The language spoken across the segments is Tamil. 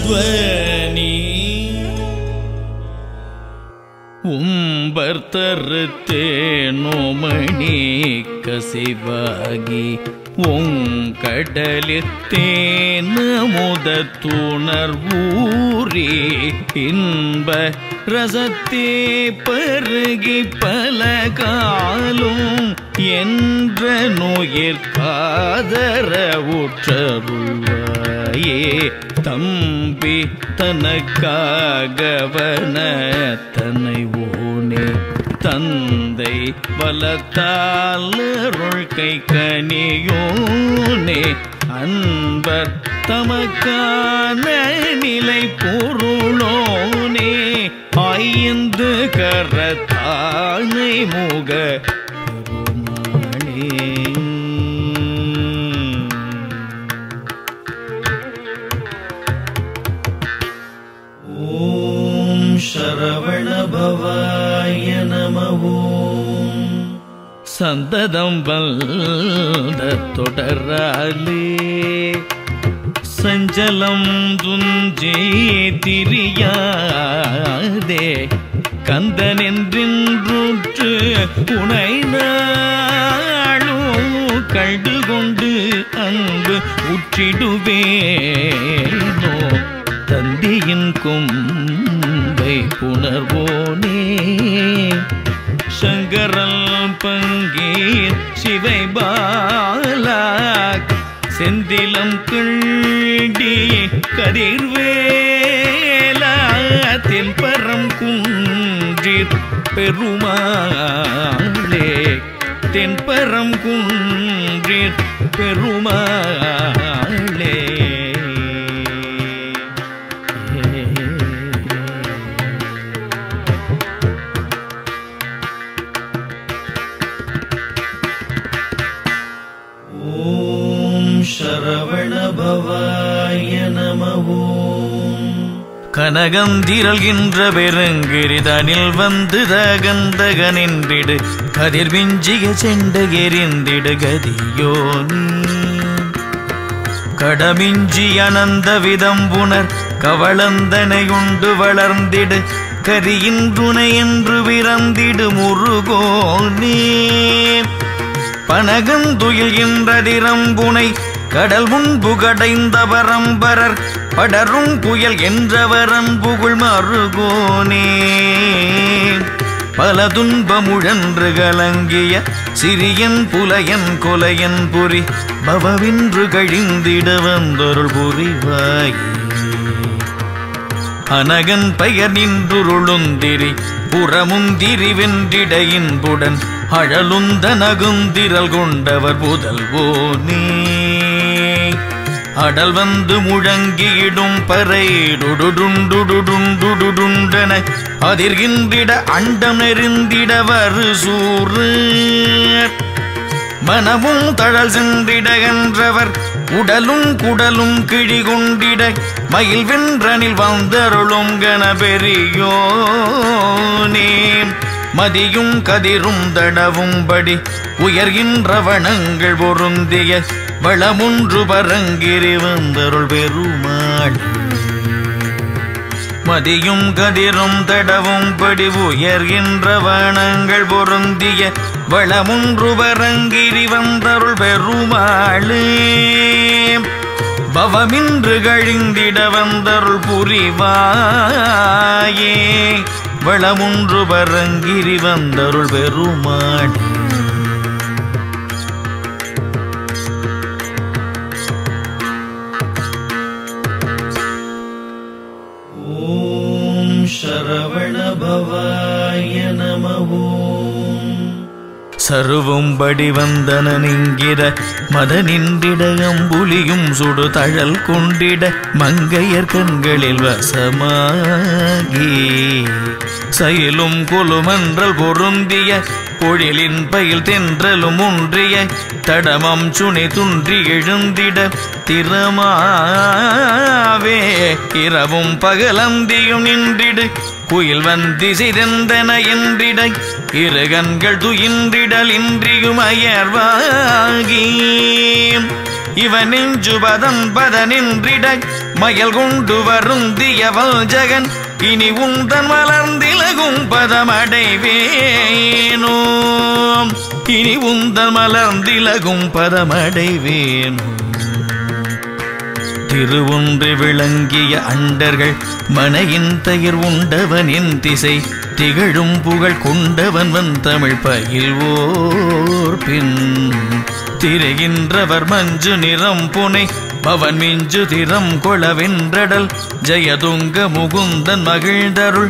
துவனி உம்பர் தருத்தேனோமணி கசிவாகி உங்கடலில் தேனமுதத்துணர்வூரே இன்ப ரசத்தே பருகி பல காலும் என்ற நோயிற்காதர உற்றருள்வாயே தம்பி தனக்காகவன தன்னை ஓனே தந்தை வலத்தாளருள் கை கனியோனே அன்பர் தமக்கான நிலை பொருளோனே ஐந்து கரத்தானை முக ஓம் சரவண பவாய நம ஓம் சந்ததம் வந்த தொடராலே சஞ்சலம் துஞ்சி திரியாதே கந்தனென்றின்றுற்று உனை நாளும் கண்டு கொண்டு அன்பு உற்றிடுவேனோ தந்தியின் கொம்பை புணர்வோனே சங்கரல் பங்கீர் சிவை பாலா செந்திலம் கிண்டி கதிர்வேலா தென்பரம் குன்றீர் பெருமாளே தென்பரம் குன்றீர் பெருமாளே ஓம் சரவண பவாய நம ஓம் கனகம் திரள்கின்ற பெருங்கிரிதனில் வந்து தகந்தக நின்றிடு கதிர் விஞ்சிய செண்ட எரிந்திடு கதியோனி கடமிஞ்சி அனந்த விதம்புணர் கவளந்தனையுண்டு வளர்ந்திடு கரியின்றுனை என்று விரந்திடு முருகோனே பனகந்துயில் என்றதிரம்புனை கடல் முன்பு கடைந்த பரம்பரர் படரும் புயல் என்றவரன் புகழ் மருகோனே பல துன்பமுழன்று கலங்கிய சிறியன் புலையன் கொலையன் புரி பவவின்று கழிந்திட வந்தொருள் புரிவாயே அனகன் பெயர் நின்றுருளுந்திரி புறமுந்திரி வென்றிட இன்புடன் அழலுந்த நகுந்திரல் கொண்டவர் புதல்வோனே அடல் வந்து முழங்கியிடும் பறை டுடுடுண்டுடுடுண்டுடுண்டன அதிர்கின்றிட அண்டம் நெருந்திட வரு சூறு மனமும் தழல் சென்றிடகன்றவர் உடலும் குடலும் கிழி கொண்டிட மயில் வென்றனில் வந்தருளும் கணபெரியோனே மதியும் கதிரும் தடவும்படி உயர்கின்ற வனங்கள் பொருந்திய வளமுன்று பரங்கிரி வந்தருள் பெருமாள் மதியும் கதிரும் தடவும் படி உயர்கின்ற வனங்கள் பொருந்திய வளமுன்று பரங்கிரி வந்தருள் பெருமாளே பவமின்று கழிந்திட வந்தருள் புரிவாயே வளமுன்று பரங்கிரி வந்தருள் பெருமாள் ஓம் சரவண பவாய நம ஓம் சருவும்படி வந்தன நிங்கிட மத நின்றிட அம்புலியும் சுடு தழல் கொண்டிட மங்கையர் கண்களில் வசமாகி செயலும் கொலுமன்றல் பொருந்திய பொழிலின் பயில் தென்றலும் ஒன்றிய தடமம் சுனை துன்றி எழுந்திட திறமாவே இரவும் பகலந்தியும் நின்றிடு குயில் வந்திசை தெந்தன என்றிட இரு கண்கள் துயின்றிடல் இன்றியும் அயர்வாகி இவன் நெஞ்சு பதம் பத நின்றிட மயல் கொண்டு வருந்தியவள் ஜெகன் இனி உந்தன் மலர்ந்திலகும் பதமடைவேனோ இனி உந்தன் மலர்ந்திலகும் பதமடைவேனோ திருவொன்று விளங்கிய அண்டர்கள் மனையின் தயிர் உண்டவனின் திசை திகழும் புகழ் கொண்டவன் வன் தமிழ் பயில்வோர் பின் திரைகின்றவர் மஞ்சு நிறம் புனை பவன் மிஞ்சு திறம் கொளவென்றடல் ஜெயதுங்க முகுந்தன் மகிழ்ந்தருள்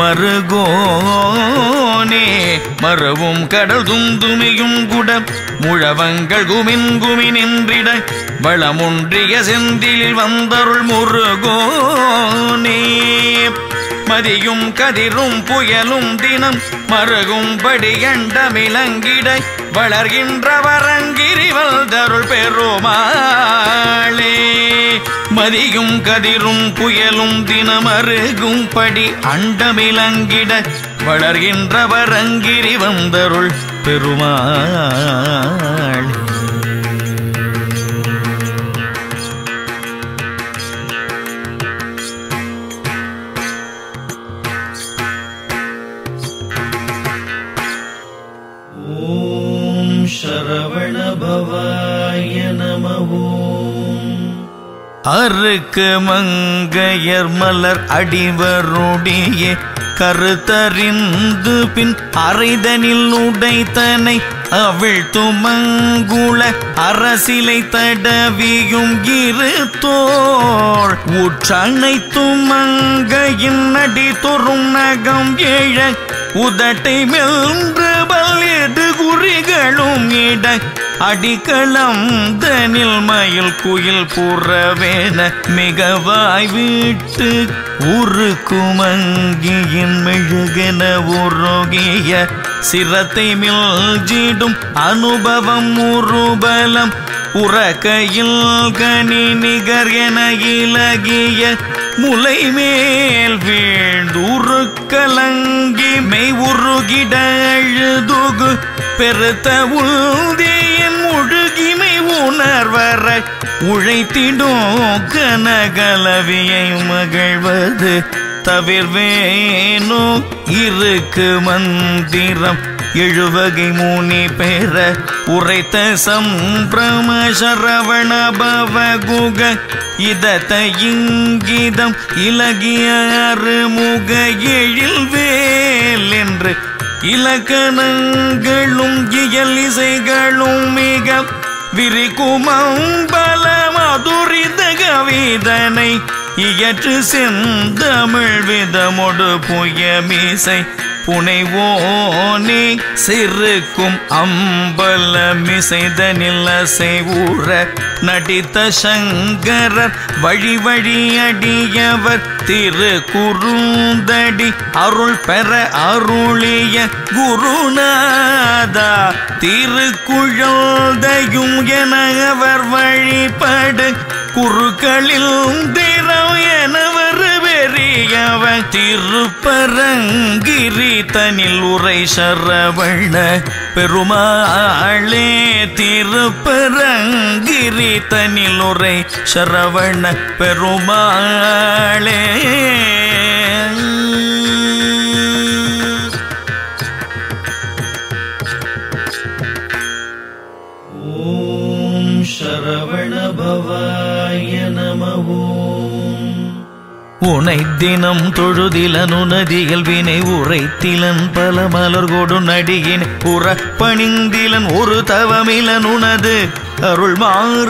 மருகோனே மறவும் கடல் துந்துமியும் குட முழவங்கள் குமின் குமினின்றிட வளமொன்றிய செந்திலில் வந்தருள் முருகோனே மதியும் கதிரும் புயலும் தினம் மருகும்படி எண்டமிலங்கிட வளர்கின்ற வரங்கிரிவல் தருள் பெருமாளே மதியும் கதிரும் புயலும் தினம் அருகும்படி அண்டமிலங்கிட வளர்கின்ற வரங்கிரி வந்தருள் பெருமாளே ॐ शरवणभवाय नमः அருக்கு மங்கையர் மலர் அடிவருடைய கருத்தறிந்து பின் அறைதனில் உடைத்தனை அவள் துமங்குள அரசிலை தடவியும் இரு தோள் உற்றனை துமங்கையின் அடி தொறும் நகம் ஏழ உதட்டை மெல்ன்று பல்லிடு குறிகளும் இட அடிக்களம் தனில் மயில் குயில் புறவேன மிகவாய் வீட்டு உருக்குமங்கியின் மெழுகென உருகிய சிரத்தை மில்ஜிடும் அனுபவம் உருபலம் உறக்கையில் கனி நிகர் என இலகிய முலை மேல் வீழ்ந்துரு கலங்கி மெய் உருகிட அழுதுகு பெருத்த உள்தியின் முழுகிமை உணர்வர உழைத்திடும் கனகலவியை மகிழ்வது தவிர்வேனோ இருக்கு மந்திரம் எழுவகை மூனி பெற உரைத்த சம்பிரம சரவண பவ குக இதத்த இங்கிதம் இலகிய அருமுக எழில் வேல் என்று இலக்கணங்களும் இயல் இசைகளும் மிக விரிக்குமம்பல மதுரித கவிதனை இயற்று செந்தமிழ் விதமொடு புயமிசை புனைவோனே சிறுக்கும் அம்பல மிசைதனில் அசைவுற நடித்த சங்கரர் வழி வழி அடியவர் திரு குறுந்தடி அருள் பெற அருளிய குருநாதா திருக்குழந்தையும் என அவர் வழிபடு குருக்களில் திறம் எனவர் பெரியவன் திருப்பரங்கிரி தனில் உரை சரவண பெருமாளே திருப்பரங்கிரி தனில் உரை சரவண பெருமாளே ॐ शरवणभवाय नमः உனை தினம் தொழுதிலன் உனதியல் வினை உரைத்திலன் பல மலர் கொடு நடியின் உறப்பணிந்திலன் ஒரு தவமிலன் உனது அருள் மாற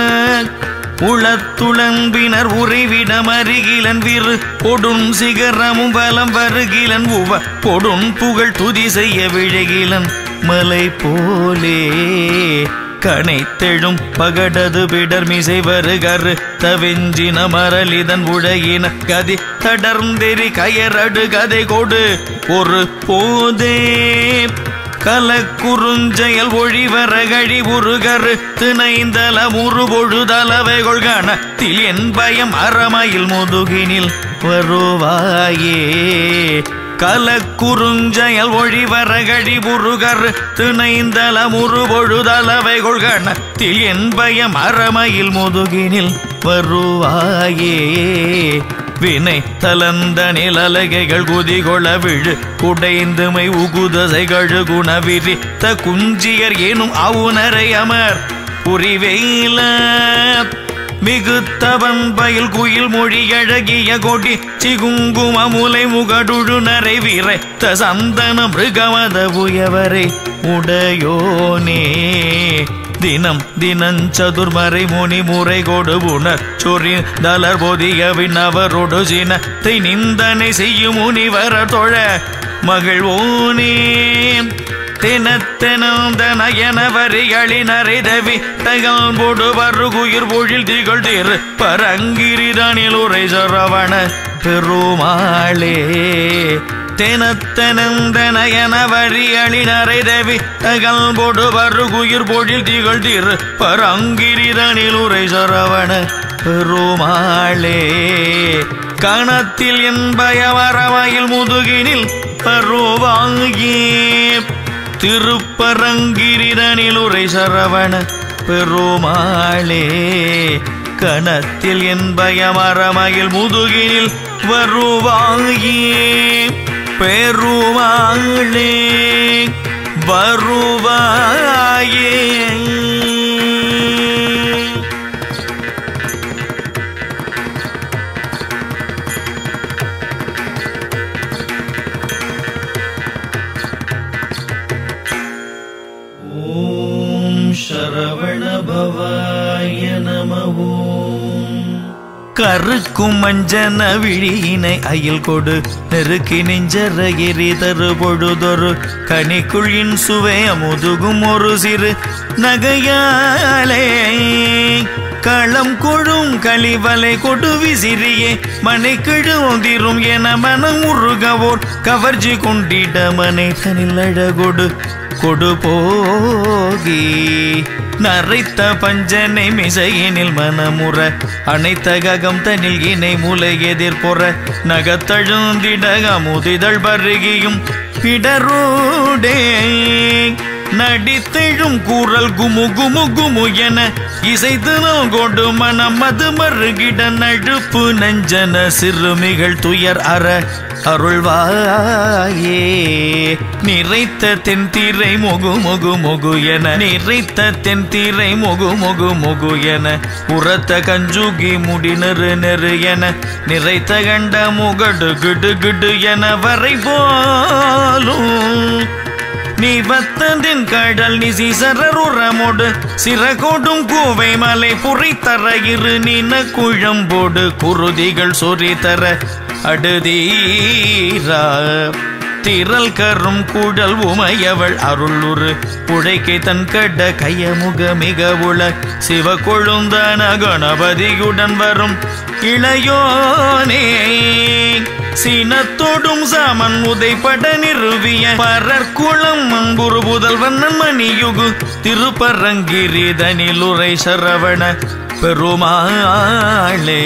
உளத்துளம்பினர் உறைவிடம் அருகிலன் விரு பொடும் சிகரமும் பலம் வருகிலன் உவ பொடும் புகழ் துதி செய்ய விழகிலன் மலை போலே கனைத்தெழும் பகடது பிடர் மிசை வருகரு தவிஞ்சின மரலிதன் உடையின கதி தடர்ந்தெறி கயரடு கதை கொடு ஒரு போதே கலக்குறுஞ்செயல் ஒழிவர கழி உருகரு திணைந்தல முறு பொழுதளவை கொள்கணத்தில் என் பயம் அறமையில் முதுகினில் வருவாயே கலக்குறுஞ்செயல் ஒழிவர கழி உருகரு திணைந்தல முறு பொழுதளவை கொள்கணத்தில் என் பயம் அறமையில் முதுகினில் வருவாயே வினை தலந்த நிழலகைகள் குதிகொள விழு குடைந்துமை உகுதசை கழுகுண விரித்த குஞ்சியர் எனும் அவுணரை அமர் புரிவேல மிகுத்தவன் பயில் குயில் மொழி அழகிய கொடி சிகுங்கும முலை முகடுழு நரை விரைத்த சந்தன மிருகமத உயவரை உடையோனே தினம் தினஞ்சதுர்மறை முனி முறை கொடுபுணர் சொறி தலர் பொதிய விண்ணவரோடு சினத்தை நிந்தனை செய்யும் முனிவர தொழ மகிழ்வோனே தினத்தெனந்தனயன வரிகளினரை தவி தகல் போடு வருகுயிர் பொழில் திகழ் திரு பரங்கிரிதானில் உரை சரவண பெருமாளே தினத்தனந்தனயன வரிகளினரை தவி தகல் போடு வருகுயிர் பொழில் திகழ் திரு பரங்கிரிதானில் உரை சரவண பெருமாளே கணத்தில் என் பயவரமையில் முதுகினில் பருவாங்கே திருப்பரங்கிரிதனில் உரை சரவண பெருமாளே கணத்தில் என் பயமரமையில் முதுகினில் வருவாயே பெருமாளே வருவாயே ॐ शरवणभवाय नमः கருக்கும் மஞ்சன விழியினை அயில் கொடு நெருக்கி நெஞ்சர எரி தரு பொழுதொரு கனிக்குழின் சுவை முதுகும் ஒரு சிறு நகையாலே களம் கொழும் கழிவலை கொடு விசிறியே மனை கிழுந்திரும் என மனம் உருகவோர் கவர்ச்சி கொண்டிட மனை தனில் அழகொடு கொடு போகி நரைத்த பஞ்சனை மிசையினில் மனமுற அனைத்த ககம் தனில் இணை முலை எதிர்பொற நகத்தழுந்திடக முதிதழ் பருகியும் பிடரோடே நடித்தெழும் கூறல் குமு குமு குமு என இசைத்து கொண்டு மனம் மது மருகிட நழுப்பு நஞ்சன சிறுமிகள் துயர் அற அருள்வாயே நிறைத்த தென்திரை முகு முகு முகு என நிறைத்த தென்திரை முகு முகு முகு என உரத்த கஞ்சுகி முடி நெரு நெரு என நிறைத்த கண்ட முகடு கிடு கிடு என வரை போலும் நீ வத்ததின் கடல் நிசி சரருரமோடு சிறகோடும் கூவை மலை புரித்தர இரு நின குழம்போடு குருதிகள் சொறி தர அடுதீரா திரள் கரும் கூடல் உமையவள் அருளுரு உழைக்கை தன் கட கையமுக மிக உள சிவ கொழுந்தான கணபதியுடன் வரும் இளையோனே சீனத்தோடும் சாமன் உதைப்பட நிறுவிய பரற்குளம் மங்குரு புதல்வன் மணியுகு திருப்பரங்கிரிதனில் உரை சரவண பெருமாளே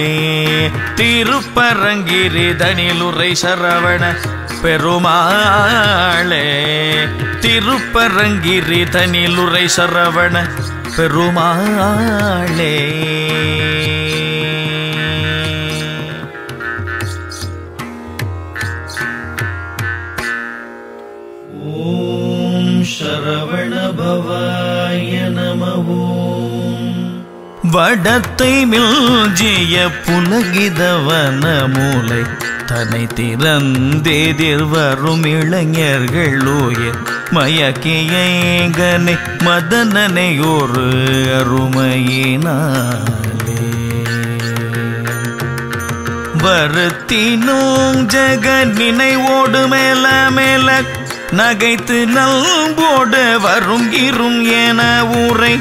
திருப்பரங்கிரிதனில் உரை சரவண பெருமாளே திருப்பரங்கிரிதனில் உரை சரவண பெருமாளே ॐ शरवणभवाय नमः வடத்தை மில்ஜிய புலகிதவன மூலை தனை திறந்தெதிர் வரும் இளைஞர்கள் உயிர் மயக்கியங்கனை மதனனை ஒரு அருமையினாலே வருத்தினோம் ஜெகன் நினைவோடு மேல மேல நகைத்து நல்போடு வரும் இரும் என ஊரை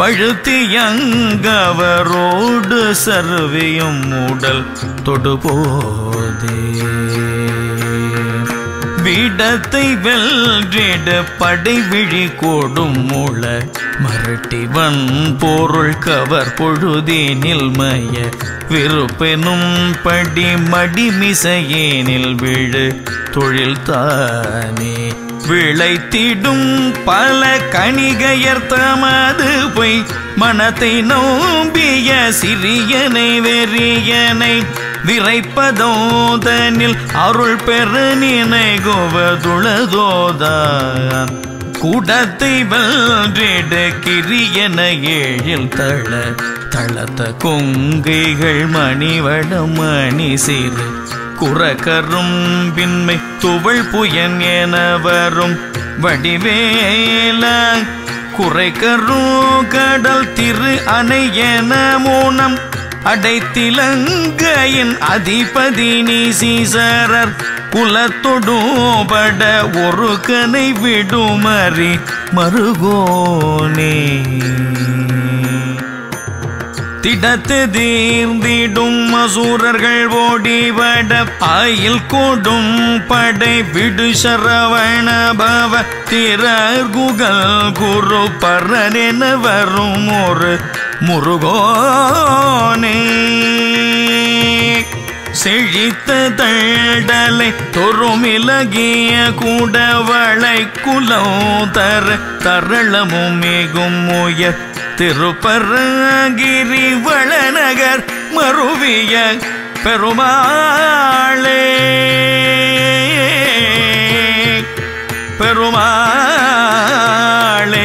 வழுத்தியங்கவரோடு சர்வியும் உடல் தொடுபோதே விடத்தை வெல்றிட படை விழி கோடும் மூள மரட்டிவன் பொருள் கவர் பொழுதேனில் மய விருப்பெனும் படி மடிமிசையேனில் விழு தொழில் தானே விளைத்திடும் பல கணிகையர் தமது பொய் மனத்தை நோம்பிய சிறியனை வெறியனை விரைப்பதோதனில் அருள் பெரு நினைகுவதுளதோதான் கூடத்தை வென்றிட கிரியன ஏழில் தள தளத்த கொங்கைகள் மணிவடம் மணி சிறு குறக்கரும் பின்மை துவள் புயன் என வரும் வடிவேல குறைக்கரும் கடல் திரு அணை என மூனம் அடைத்திலங்கையின் அதிபதி நீ சீசரர் குலத்தொடுபட ஒரு கனை விடுமறி மருகோனே திடத்து தீர்ந்திடும் மசூரர்கள் ஓடிவட ஆயில் கோடும் படை விடு சரவண பவ திரகுகள் குரு பரனென வரும் ஒரு முருகோனே செழித்த தழலை தொறுமிலகிய கூடவளை குலம் தர தரளமும் மிகும் உயர் திருப்பரங்கிரி வளநகர் மருவிய பெருமாளே பெருமாளே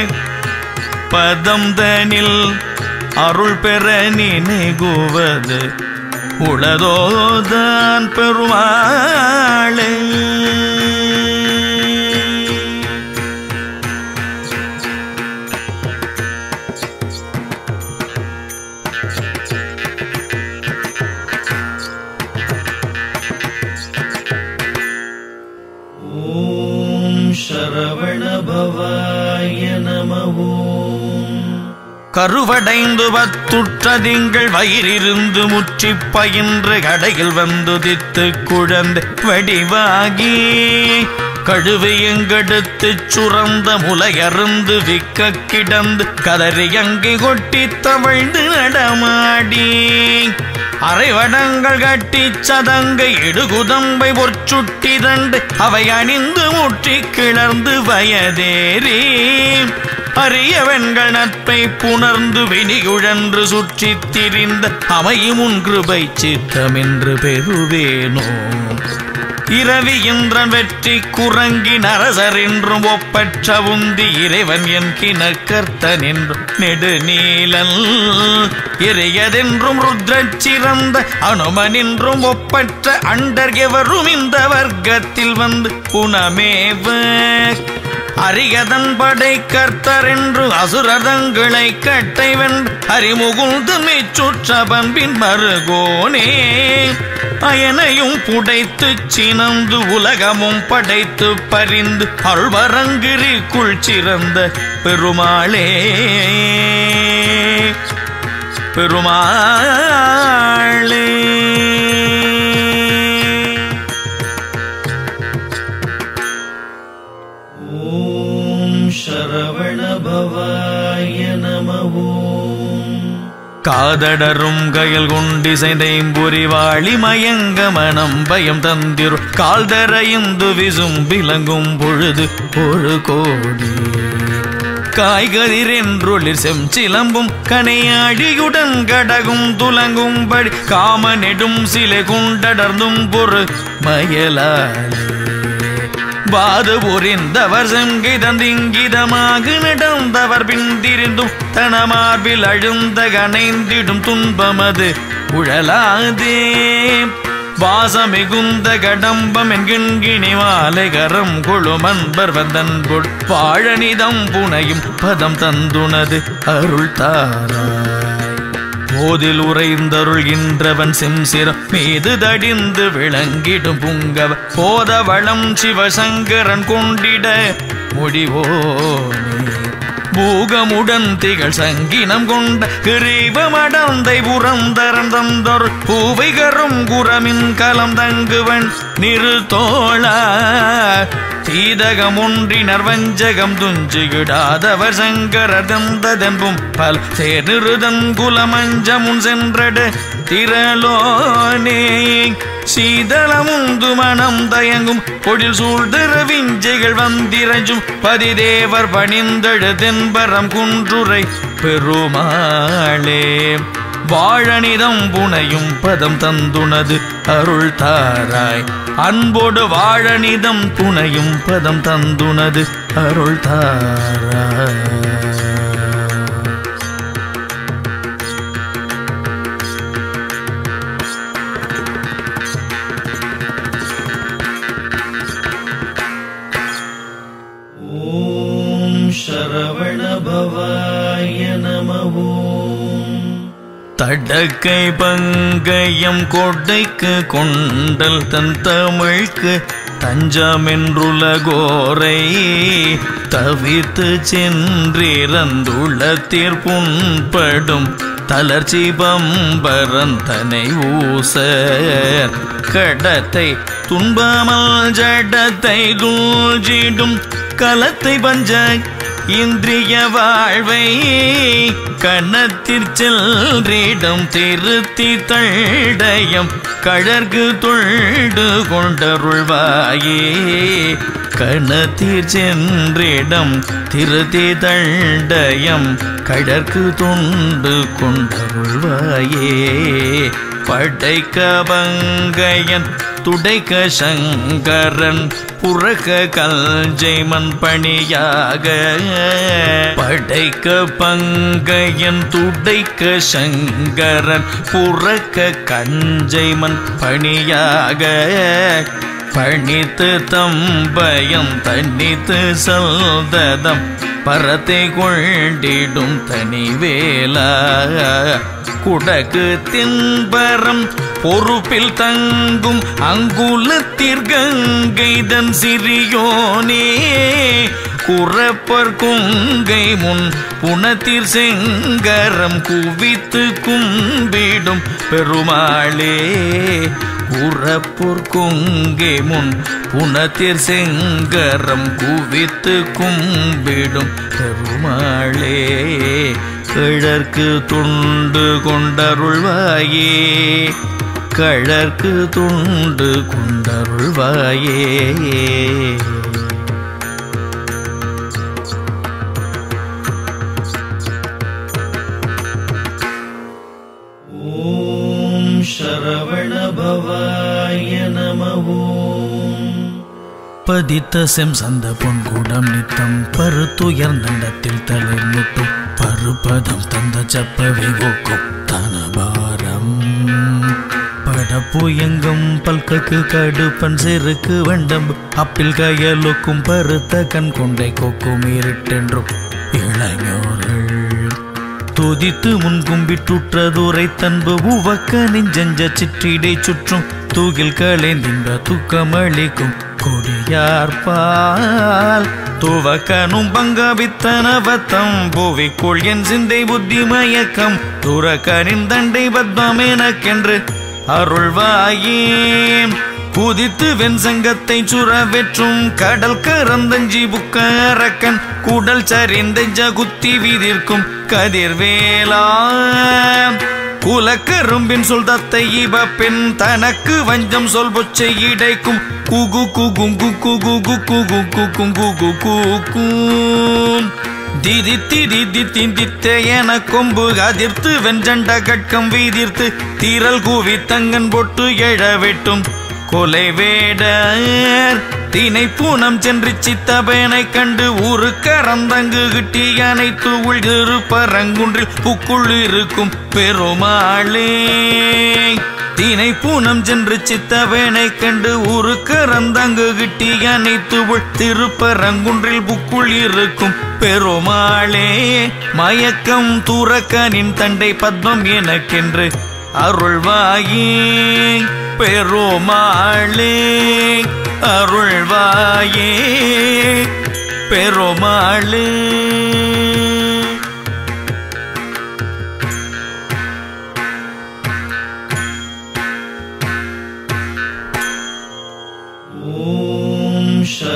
பதம் தனில் அருள் பெற நினைகுவது உளதோதான் பெருமாளே ॐ शरवणभवाय नमः கருவடைந்து பத்துற்றதிங்கள் வயிறிருந்து முற்றி பயின்று கடையில் வந்து தித்து குழந்தை வடிவாகி கழுவையங்கெடுத்து சுரந்த முலையருந்து விக்க கிடந்து கதறி அங்கி கொட்டி தவழ்ந்து நடமாடி அரைவடங்கள் கட்டி சதங்கை இடுகுதம்பை பொற்சுட்டி தண்டு அவை அணிந்து முற்றி கிளர்ந்து வயதேறி அரியவன்கள் நட்பை புணர்ந்து வினிகுழன்று சுற்றித் திரிந்த அமையும் உன் கிருபை சித்தமென்று பெறுவேனோ இரவி இந்திரன் வெற்றி குரங்கி நரசர் என்றும் ஒப்பற்ற உந்தி இறைவன் என் கிணக்கர்த்தன் என்றும் நெடுநீலன் இறையதென்றும் ருத்ரச் சிறந்த அனுமன் என்றும் ஒப்பற்ற அண்டர் எவரும் இந்த வர்க்கத்தில் வந்து புனமேவ அரியதன் படை கர்த்தர் என்று அசுரதங்களை கட்டை வென்று அறிமுகுந்து மெச்சுற்றபன் பின் மருகோனே அயனையும் புடைத்து சினந்து உலகமும் படைத்து பரிந்து அழ்வரங்கிரிக்குள் சிறந்த பெருமாளே பெருமாளே ॐ शरवणभवाय नमः காதடரும் கயல் கொண்டிசைந்தைம்புரிவாளி மயங்க மனம் பயம் தந்திரு கால்தரையுந்து விசும் விளங்கும் பொழுது ஒரு கோடி காய்கதிர் என்றொளிர் செம்சிலம்பும் கனையாடியுடன் கடகும் துலங்கும்படி காம நெடும் சிலை குண்டடர்ந்தும் பொறு மயலாலே பாது புரிந்தவர் செங்கிதந்திங்கிதமாக நடந்தவர் பின்திரிந்தும் தனமார்பில் அழுந்த கனைந்திடும் துன்பமது உழலாதே வாசமிகுந்த கடம்பம் என்கிணி மாலை கரம் கொழும் அன்பர் வந்தன் கொள் வாழனிதம் புனையும் பதம் தந்துனது அருள் தாராய் போதில் உறைந்தருள்கின்றவன் செம்சிரம் மீது தடிந்து விளங்கிடும் புங்கவ போத வளம் சிவசங்கரன் கொண்டிட முடிவோனே பூகமுடன் திகழ் சங்கினம் கொண்ட கிரீவமடந்தை புறந்தரன் தந்தொரு பூவைகரும் குரமின் கலம் தங்குவன் நிறுத்தோளா சீதகம் ஒன்றினர் வஞ்சகம் துஞ்சுகிடாதவர் சங்கரர் தந்ததென்பும் பல் சேர்நிருதன் குலமஞ்சமுன் சென்றடு திரளோனே சீதளமுந்து மனம் தயங்கும் பொழில் சூழ்திர விஞ்சைகள் வந்திரஞ்சும் பதிதேவர் பணிந்தெழுதென்பரம் குன்றுரை பெருமாளே வாழனிதம் புனையும் பதம் தந்துனது அருள் தாராய் அன்போடு வாழனிதம் புனையும் பதம் தந்துனது அருள் தாராய் ॐ शरवणभवाय नमः தடக்கை பங்கயம் கொடைக்கு கொண்டல் தன் தமிழ்க்கு தஞ்சமென்றுலகோரை தவித்து சென்றிறந்துள்ள புண்படும் தளர்ச்சி பம்பரந்தனை ஊச கடத்தை துன்பமல் ஜடத்தை தூழ்ச்சிடும் கலத்தை பஞ்ச இந்திரிய வாழ்வை கணத்திற் செல்றிடம் திருத்தி தள்டயம் கழற்கு தொழ்டு கொண்டருள்வாயே கணத்திற் சென்றிடம் திருத்தி தள்டயம் கழற்கு தொண்டு கொண்டருள்வாயே படைக்க பங்கையன் துடைக்க சங்கரன் புறக்க கல்ஜெய்மன் பணியாக படைக்க பங்கையன் துடைக்க சங்கரன் புறக்க கஞ்சைமன் பணியாக பணித்து தம்பயம் தன்னித்து சல்ததம் பரத்தை கொண்டிடும் தனிவேலா குடகு தின்பரம் பொறுப்பில் தங்கும் அங்குலத்திற்கங்கைதன் சிறியோனே குறப்பர் குங்கை முன் புனத்திற் செங்கரம் குவித்து கும்பிடும் பெருமாளே குறப்பொர் குங்கை முன் புனத்திற் செங்கரம் குவித்து கும்பிடும் பெருமாளே கிழற்கு துண்டு கொண்டருள்வாயே கழற்கு துண்டு கொண்டருள்வாயே ॐ शरवणभवाय नमः பதித்த செம் சந்த பொன்குடம் நித்தம் பருத்துயர்ந்தண்டத்தில் தலை முட்டும் பருப்பதம் தந்த சப்பவை ஓக்கும் தனபாரம் படப்பு எங்கும் பல்கக்கு கடுப்பன் செருக்கு வண்டம்பு அப்பில் கையலுக்கும் பருத்த கண் கொண்டை கொக்கும் இருட்டென்றும் இளைஞர்கள் துதித்து முன் கும்பிட்டுற்றதுரை தன்பு உவக்க நெஞ்சஞ்ச சிற்றிடை சுற்றும் தூகில் களைந்தின்ற தூக்கமளிக்கும் கொடியார்பால் துவக்கனும் பங்கபித்தனவத்தம் புவிக்குள் என் சிந்தை புத்தி மயக்கம் துறக்கரின் தண்டை பத்மம் எனக்கென்று அருள்வாயே குதித்து வெண்சங்கத்தை சுரவெற்றும் கடல் கரந்தஞ்சி புக்க அரக்கன் குடல் சரிந்த ஜகுத்தி வீதிர்க்கும் கதிர்வேலா குலக்கரும்பின் சொல் தத்தை இவ பெண் தனக்கு வஞ்சம் சொல் பொச்சை இடைக்கும் குகு குகும் குகு குகு குகு குகும் குகு குகும் திதித்தி திதி தித்த என கொம்பு அதிர்த்து வெஞ்சண்ட கட்கம் வீதிர்த்து தீரல் கூவி தங்கன் பொட்டு எழ வெட்டும் கொலை வேடர் தினை பூனம் சென்று சித்தபேனை கண்டு ஊரு கரந்தங்கு கிட்டி அனைத்து உள்திரு பரங்குன்றில் புக்குள் இருக்கும் பெருமாளே தினை பூனம் சென்று சித்தவேனை கண்டு ஊரு கரந்தங்கு கிட்டி அனைத்து உள் திருப்பரங்குன்றில் புக்குள் இருக்கும் பெருமாளே மயக்கம் துறக்கனின் தண்டை பத்மம் எனக்கென்று அருள்வாயே பெருமாளே அருள்வாயே பெருமாளே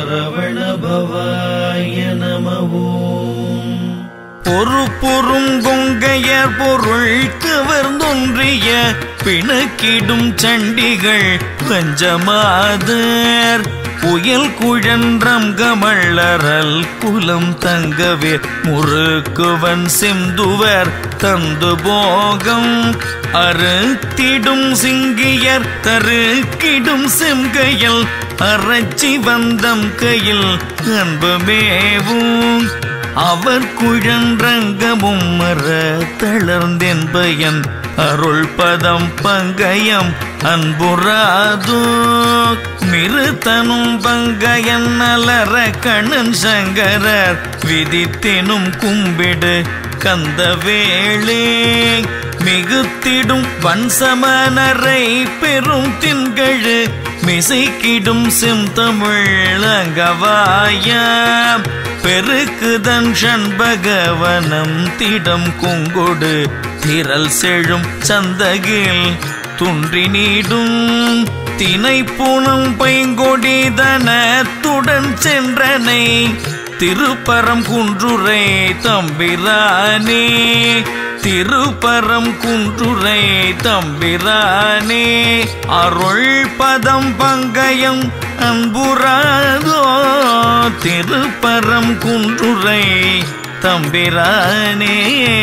சரவணபவாய நம ஓம் ஒரு பொருங்கொங்கையர் பொருள் கவர்ந்தொன்றிய பிணக்கிடும் சண்டிகள் பஞ்சமாதர் புயல் குழன்றம் கமள்ளரல் குலம் தங்கவே முறுக்குவன் செந்துவர் தந்து போகம் அறுத்திடும் சிங்கியர் தருக்கிடும் செம்கையில் அரைச்சி வந்தம் கையில் அன்புமேவும் அவர் குழன்றங்கமும் மற தளர்ந்தென்பயன் அருள் பதம் பங்கயம் அன்புராதோ மிருத்தனும் பங்கயன் அலர கண்ணன் சங்கரர் விதித்தெனும் கும்பிடு கந்த வேளே மிகுத்திடும் வன்சமனரை பெரும் தின்கழு மிசைக்கிடும் செந்தமிழ் அங்கவாயாம் பெருக்குதன் பகவனம் திடம் குங்கொடு திரள் செழும் சந்தகில் துன்றி நீடும் தினை பூனம் பைங்கொடிதனத்துடன் சென்றனை திருப்பரம் குன்றுரை தம்பிரானே திருப்பரம் குன்றுரை தம்பிரானே அருள் பதம் பங்கயம் அன்புராதோ திருப்பரம் குன்றுரை தம்பிரானே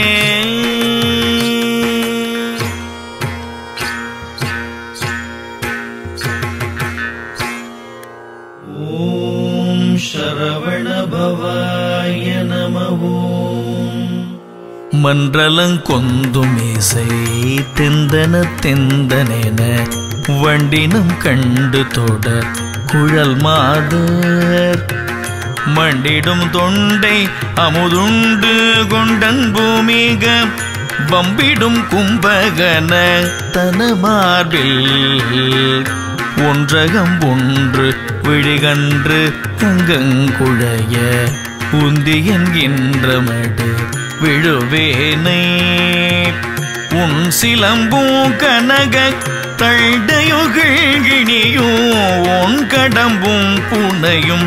ஓம் சரவணபவாய நம ஓம் மன்றலங்கொந்துமீசை தெந்தன தெந்தனென வண்டினம் கண்டு தொட குழல் மாதர் மண்டிடும் தொண்டை அமுதுண்டு கொண்டன் பூமிக வம்பிடும் கும்பகன தன மார்பில் ஒன்றகம் ஒன்று விழிகன்று கங்கங்குழைய உந்தி என்கின்றமடு விழுவேனை உன் சிலம்பும் கனக தழ்டையுகிழியும் உன் கடம்பும் புனையும்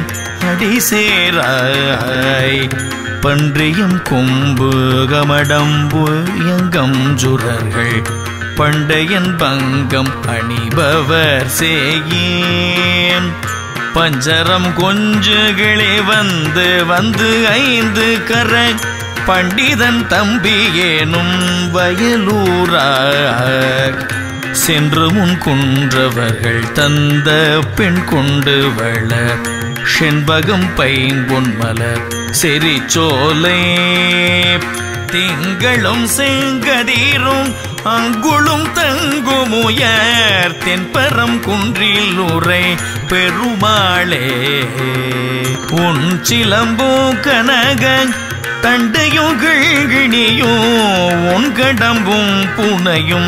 அடிசேராய் பன்றியும் கொம்பு கமடம்பு எங்கம் சுரர்கள் பண்டையன் பங்கம் அணிபவர் சேயேன் பஞ்சரம் கொஞ்சுகளே வந்து வந்து ஐந்து கர பண்டிதன் தம்பி ஏனும் வயலூரா சென்று முன் குன்றவர்கள் தந்த பெண் கொண்டு வள செண்பகம் பைம்பொன் மலர் செறிச்சோலை திங்களும் செங்கதீரும் அங்குளும் தங்குமுயர் தென்பரம் குன்றில் உரை பெருமாளே உன் சிலம்போ கனக தண்டையும் கிழ்கிணியும் உன் கடம்பும் புனையும்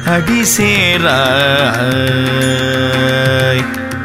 அடிசேராய்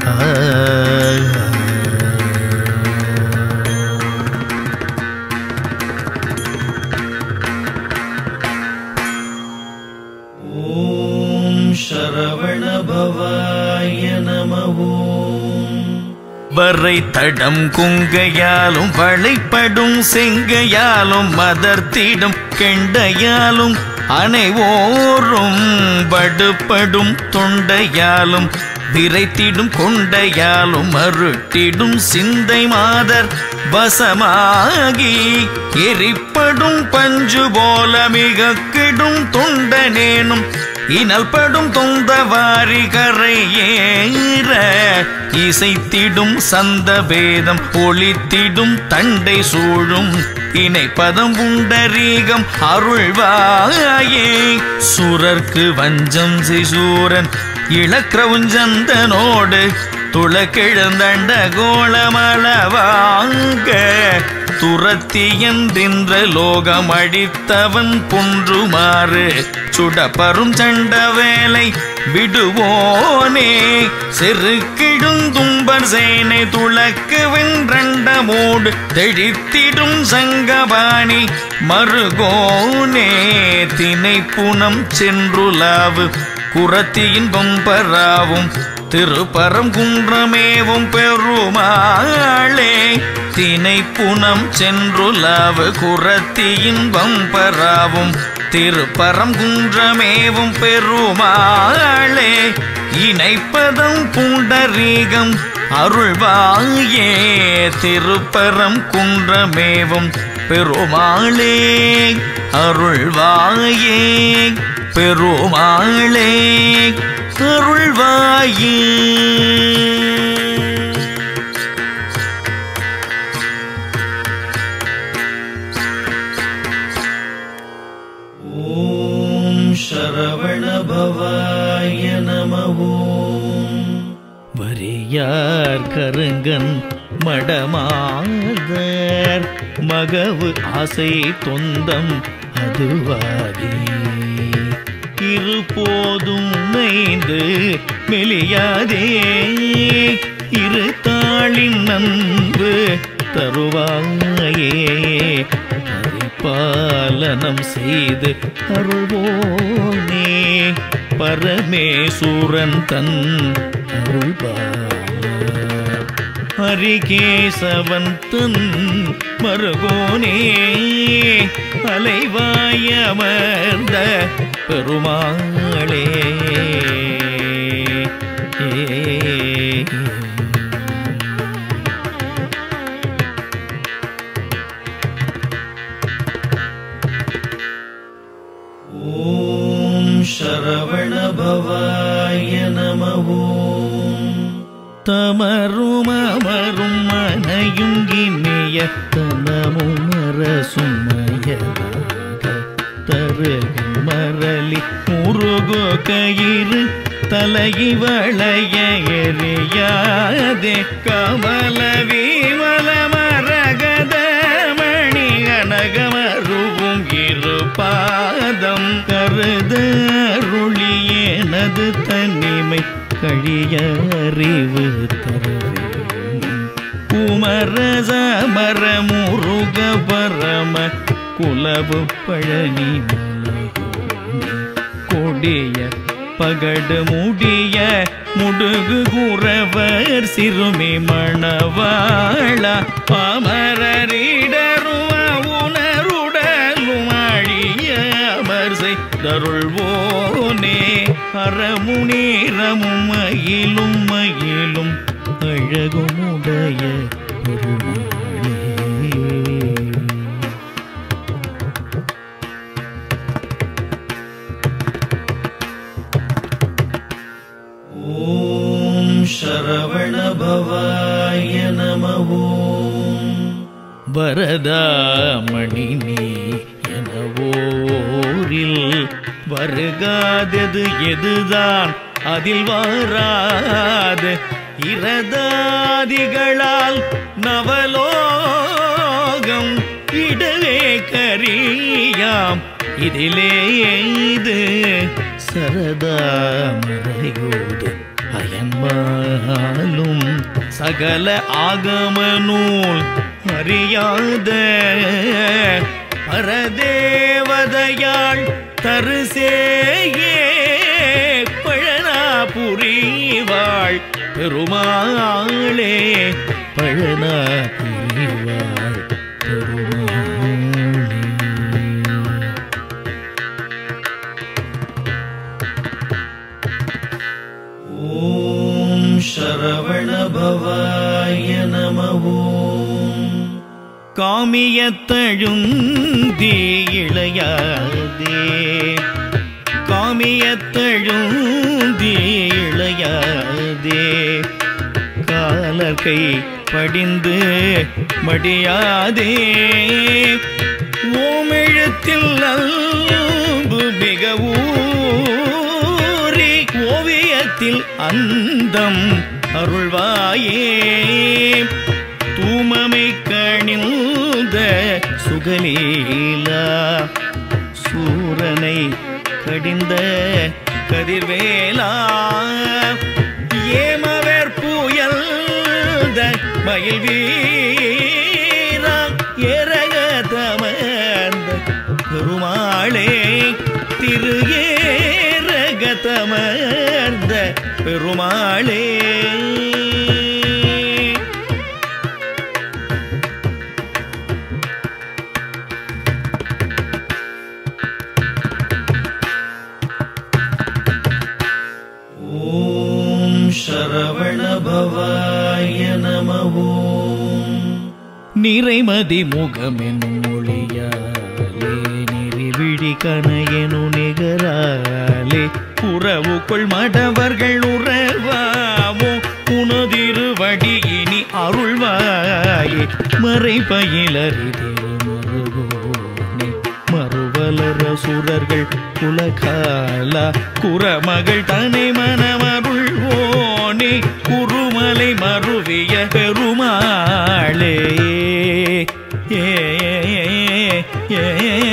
ஓம் சரவணபவாய நம ஓம் வரை தடம் குங்கையாலும் வளைப்படும் செங்கையாலும் மதர்த்திடும் கெண்டையாலும் அனைவோரும் படுப்படும் தொண்டையாலும் விரைத்திடும் கொண்டையாலும் அருட்டிடும் சிந்தை மாதர் வசமாகி எரிப்படும் பஞ்சு போல மிக கெடும் தொண்டனேனும் இனல்படும் தொந்த வாரி கரை ஏற இசைத்திடும் சந்த வேதம் ஒளித்திடும் தண்டை சூழும் இணைப்பதம் உண்டரீகம் அருள்வாயே சூரர்க்கு வஞ்சம் செய்சூரன் இளக்கிரவுஞ்சந்தனோடு துளக்கிழந்தண்ட கோளமளவாங்க துரத்தி என்றின்ற லோகம் அடித்தவன் புன்றுமாறு சுடப்பரும் சண்ட வேலை விடுவோனே செருக்கிடுந்தும்பர் சேனை துளக்கு வென்றண்டமோடு தெழித்திடும் சங்கபாணி மருகோனே தினை புனம் சென்றுலாவு குரத்தியின் பம்பராவும் திருப்பரம் குன்றமேவும் பெருமாளே தினை புனம் சென்றுலாவு குரத்தி இன்பம் பெறாவும் திருப்பரம் குன்றமேவும் பெருமாளே இணைப்பதம் புண்டரீகம் அருள்வாயே திருப்பரம் குன்றமேவும் பெருமாளே அருள்வாயே பெருமாளே அருள்வாயே ॐ शरवणभवाय नमः வரியார் கருங்கன் மடமாதர் மகவு ஆசை தொந்தம் அதுவாகி இருபோதும் நைந்து மெலியாதே இரு தாளின் நன்பு தருவாயே பரிபாலனம் செய்து அருள்வோனே பரமேசுரன் தன் அருள்பார் ஹரிகேசவன் தன் மருகோனே அலைவாயமர்ந்த பெருமாளே ॐ शरवणभवाय नमः தமரும் அமரும் மனையும் இனிய தனமும் அரசும் மயலாக தருகும் மரளி முருகோ கயிறு தலைவளைய எறியாதே கமல வீமல மரகத மணி கனகமருவும் இரு பாதம் கருதருளி எனது தனிமை கழிய அறிவு தருவேன் குமர சமர முருக பரம குலவு பழனி மலையோனே. கொடிய பகடு முடிய முடுகு குறவர் சிறுமி மணவாள பாமரரிடருவ உணருடலும் அழிய அமர்சை தருள்வோனே அறமுனீரமும் மயிலும் மயிலும் அழகுமுடைய பெருமாளே ॐ शरवणभवाय नमः வரதாமணி நீ எனவோரில் வருகாதது எதுதான் அதில் வாராது இரதாதிகளால் நவலோகம் இடவே கரியாம் இதிலே இது சரதாமரையோடு அயன்பாலும் சகல ஆகம நூல் அறியாத பரதேவதையாள் தருசேயே பழனாபுரிவாள் பெருமாளே பழனாபுரிவாள் பெருமாளே ॐ शरवणभवाय नमः காமியத்தழுந்தி இளையாதே காமியத்தழுந்தி இளையாதே காலர்கை படிந்து மடியாதே ஓமெழுத்தில் அன்பு மிக ஊறி ஓவியத்தில் அந்தம் அருள்வாயே தூமமை கணிந்த சுகலீலா சூரனை கடிந்த கதிர்வேலா ஏமவர் புயல்த மயில் வீரா எரக தமர்ந்த பெருமாளே திரு ஏரக தமர்ந்த பெருமாளே ॐ शरवणभवाय नमः நிறைமதி முகமெனும் மொழியாலே நெறிவிழி கனையனு நிகராலே உறவுக்குள் மடவர்கள் உறவாமோ உனதிருவடி இனி அருள்வாயே மறை பயிலறிதே மறுவலர சுரர்கள் குலகாலா குரமகள் தனை மனமருள்வோனே குருமலை மருவிய பெருமாளே ஏ ஏ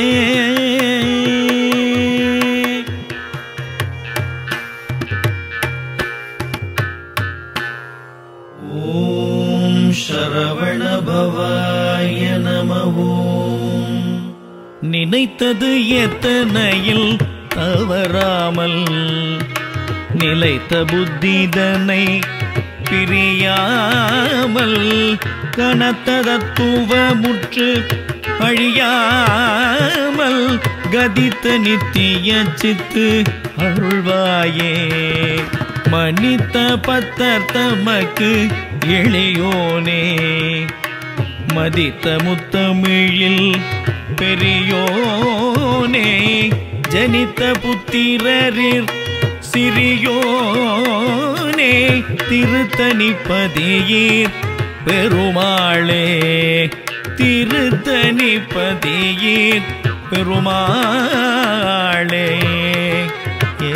ॐ शरवणभवाय नमः நினைத்தது எத்தனையில் தவறாமல் நிலைத்த புத்திதனை பிரியாமல் கனத்த தத்துவமுற்று அழியாமல் கதித்த நித்திய சித்து அருள்வாயே மன்னித்த பத்தர் தமக்கு எளியோனே மதித்த முத்தமிழில் பெரியோனே ஜனித்த புத்திரரில் சிறியோனே திருத்தணிப்பதியீர் பெருமாளே திருத்தணிப்பதியீர் பெருமாளே ஏ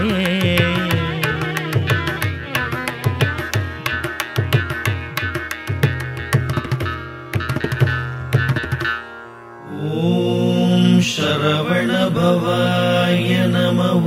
ॐ शरवणभवाय नमः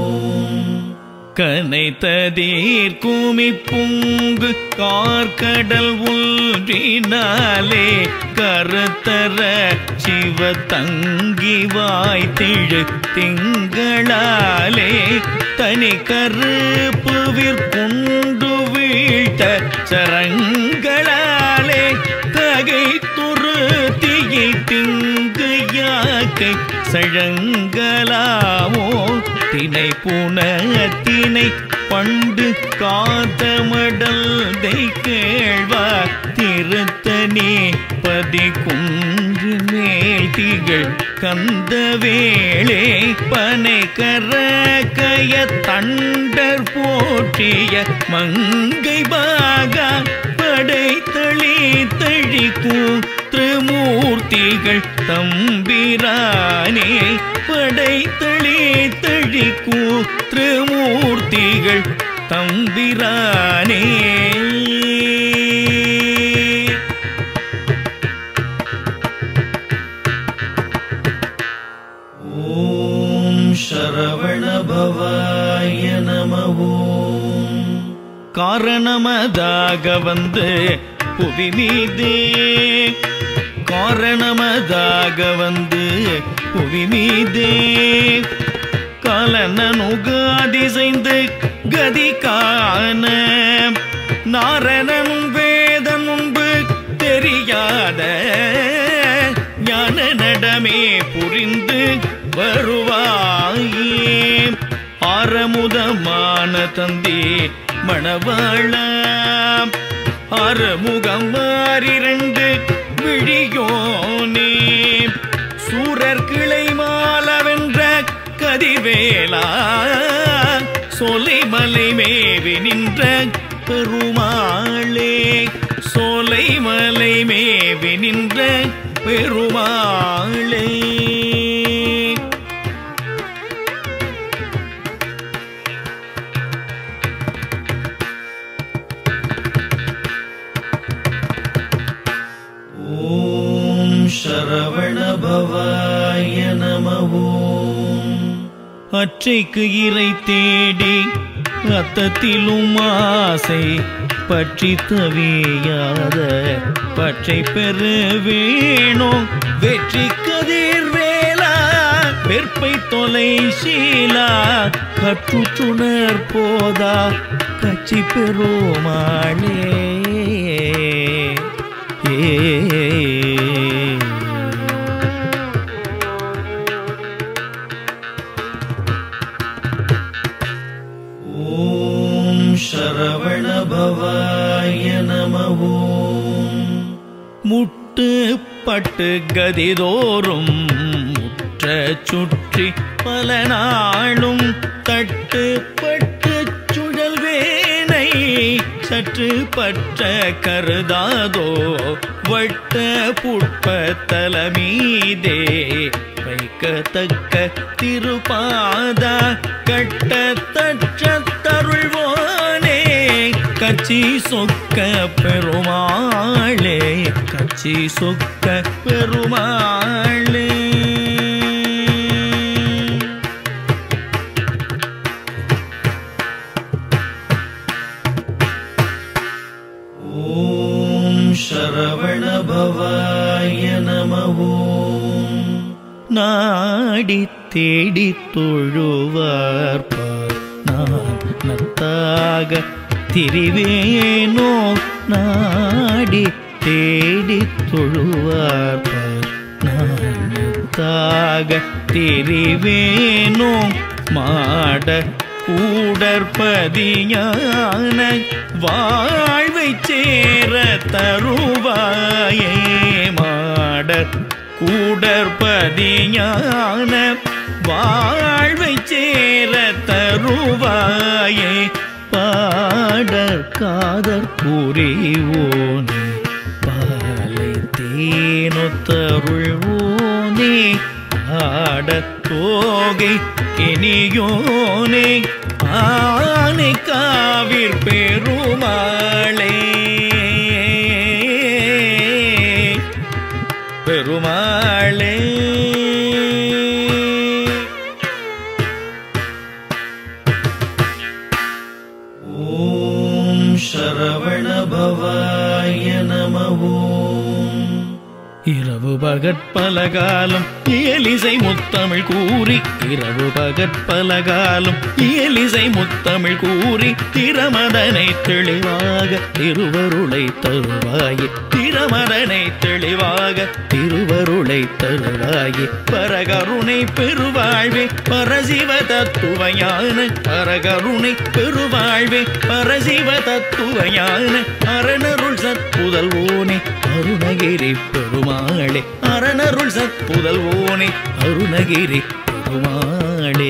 கனைத்ததீர் கூமி புங்கு கார்கடல் ஒன்றினாலே கருத்தர சிவ தங்கி வாய்த்திழு திங்களாலே தனி கருப்பு விற்கொண்டு வீழ்த்த சரங்களாலே தகை துருத்தியை திங்கு யாக்கை சழங்கலாமோ தினை புனத்தினை பண்டு காத்தமடல் தை கேழ்வா திருத்தனே பதி குன்று மேல் திகழ் கந்த வேளே பனை கரக்கய தண்டர் போற்றிய மங்கை பாகா படைத்தளி தழிக்கும் திருமூர்த்திகள் தம்பிரானே படைத்தளி தழிக்கூ திருமூர்த்திகள் தம்பிரானே ॐ शरवणभवाय नमः காரணமதாக வந்து புவி மீது காரணமதாக வந்து புவி மீது காலனனுகாதிசைந்து கதி காண நாரணனும் வேத முன்பு தெரியாத ஞான நடமே புரிந்து வருவாயே ஆரமுதமான தந்தி மணவாழ அறுமுகம் மாறிரண்டு விழியோனே சூரர் கிளை மாலவென்ற கதிவேலா சொலைமலை மேவி நின்ற பெருமாளே சோலைமலை மேவி நின்ற பெருமாளே ॐ शरवणभवाय नमः அற்றைக்கு இறை தேடி ரத்தத்திலும் ஆசை பற்றி தவியாத பற்றை பெற வேணும் வெற்றி கதிர் வேளா வெற்பை தொலை சீலா கற்றுச்சுணர் போதா கச்சி பெருமாளே ஏ ॐ शरवणभवाय नमः முட்டு பட்டு கதிதோறும் முற்ற சுற்றி பல நாளும் தட்டு பட்டு சுழல் வேனை சற்று பற்ற கருதாதோ வட்ட புட்ப தலமீதே வைக்கத்தக்க திருப்பாதா கட்டத்தற்ற தருள்வோனே கச்சி சொக்க பெருமாளே கச்சி சொக்க பெருமாளே ॐ शरवणभवाय नमः நாடி தேடி தொழுவார்பார் நான் நத்தாக திரிவேனோ நாடி தேடி தொழுவார்பார் நான் நத்தாக திரிவேனோ மாட கூடற்பதியான வாழ்வை சேர தருவாயே மாடற் கூடற்பதியான வாழ்வை சேர தருவாயே பாடற் காதற் புரிவோனே பாலை தேனொத்தருள்வோனே ஆடத் தோகை இனியோனே ஆனை காவிற் பெருமாளே பெருமாளே ॐ शरवणभवाय नमः இரவு பகற்பலகாலம் இயலிசை முத்தமிழ் கூறி இரவு பகற்பலகாலம் இயலிசை முத்தமிழ் கூறி திறமதனை தெளிவாக திருவருளை தருவாயே திறமதனை தெளிவாக திருவருளை தருவாயே பரகருணை பெருவாழ்வே பரசிவ தத்துவயான பரகருணை பெருவாழ்வே பரசிவ தத்துவயான அரணருள் சத்புதல்வோனே அருணகிரி பெருமாளே அரணருள் சத்புதல்வோனே அருணகிரி பெருமாளே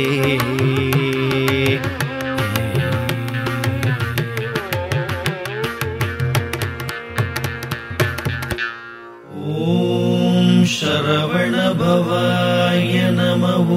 ॐ शरवणभवाय नमः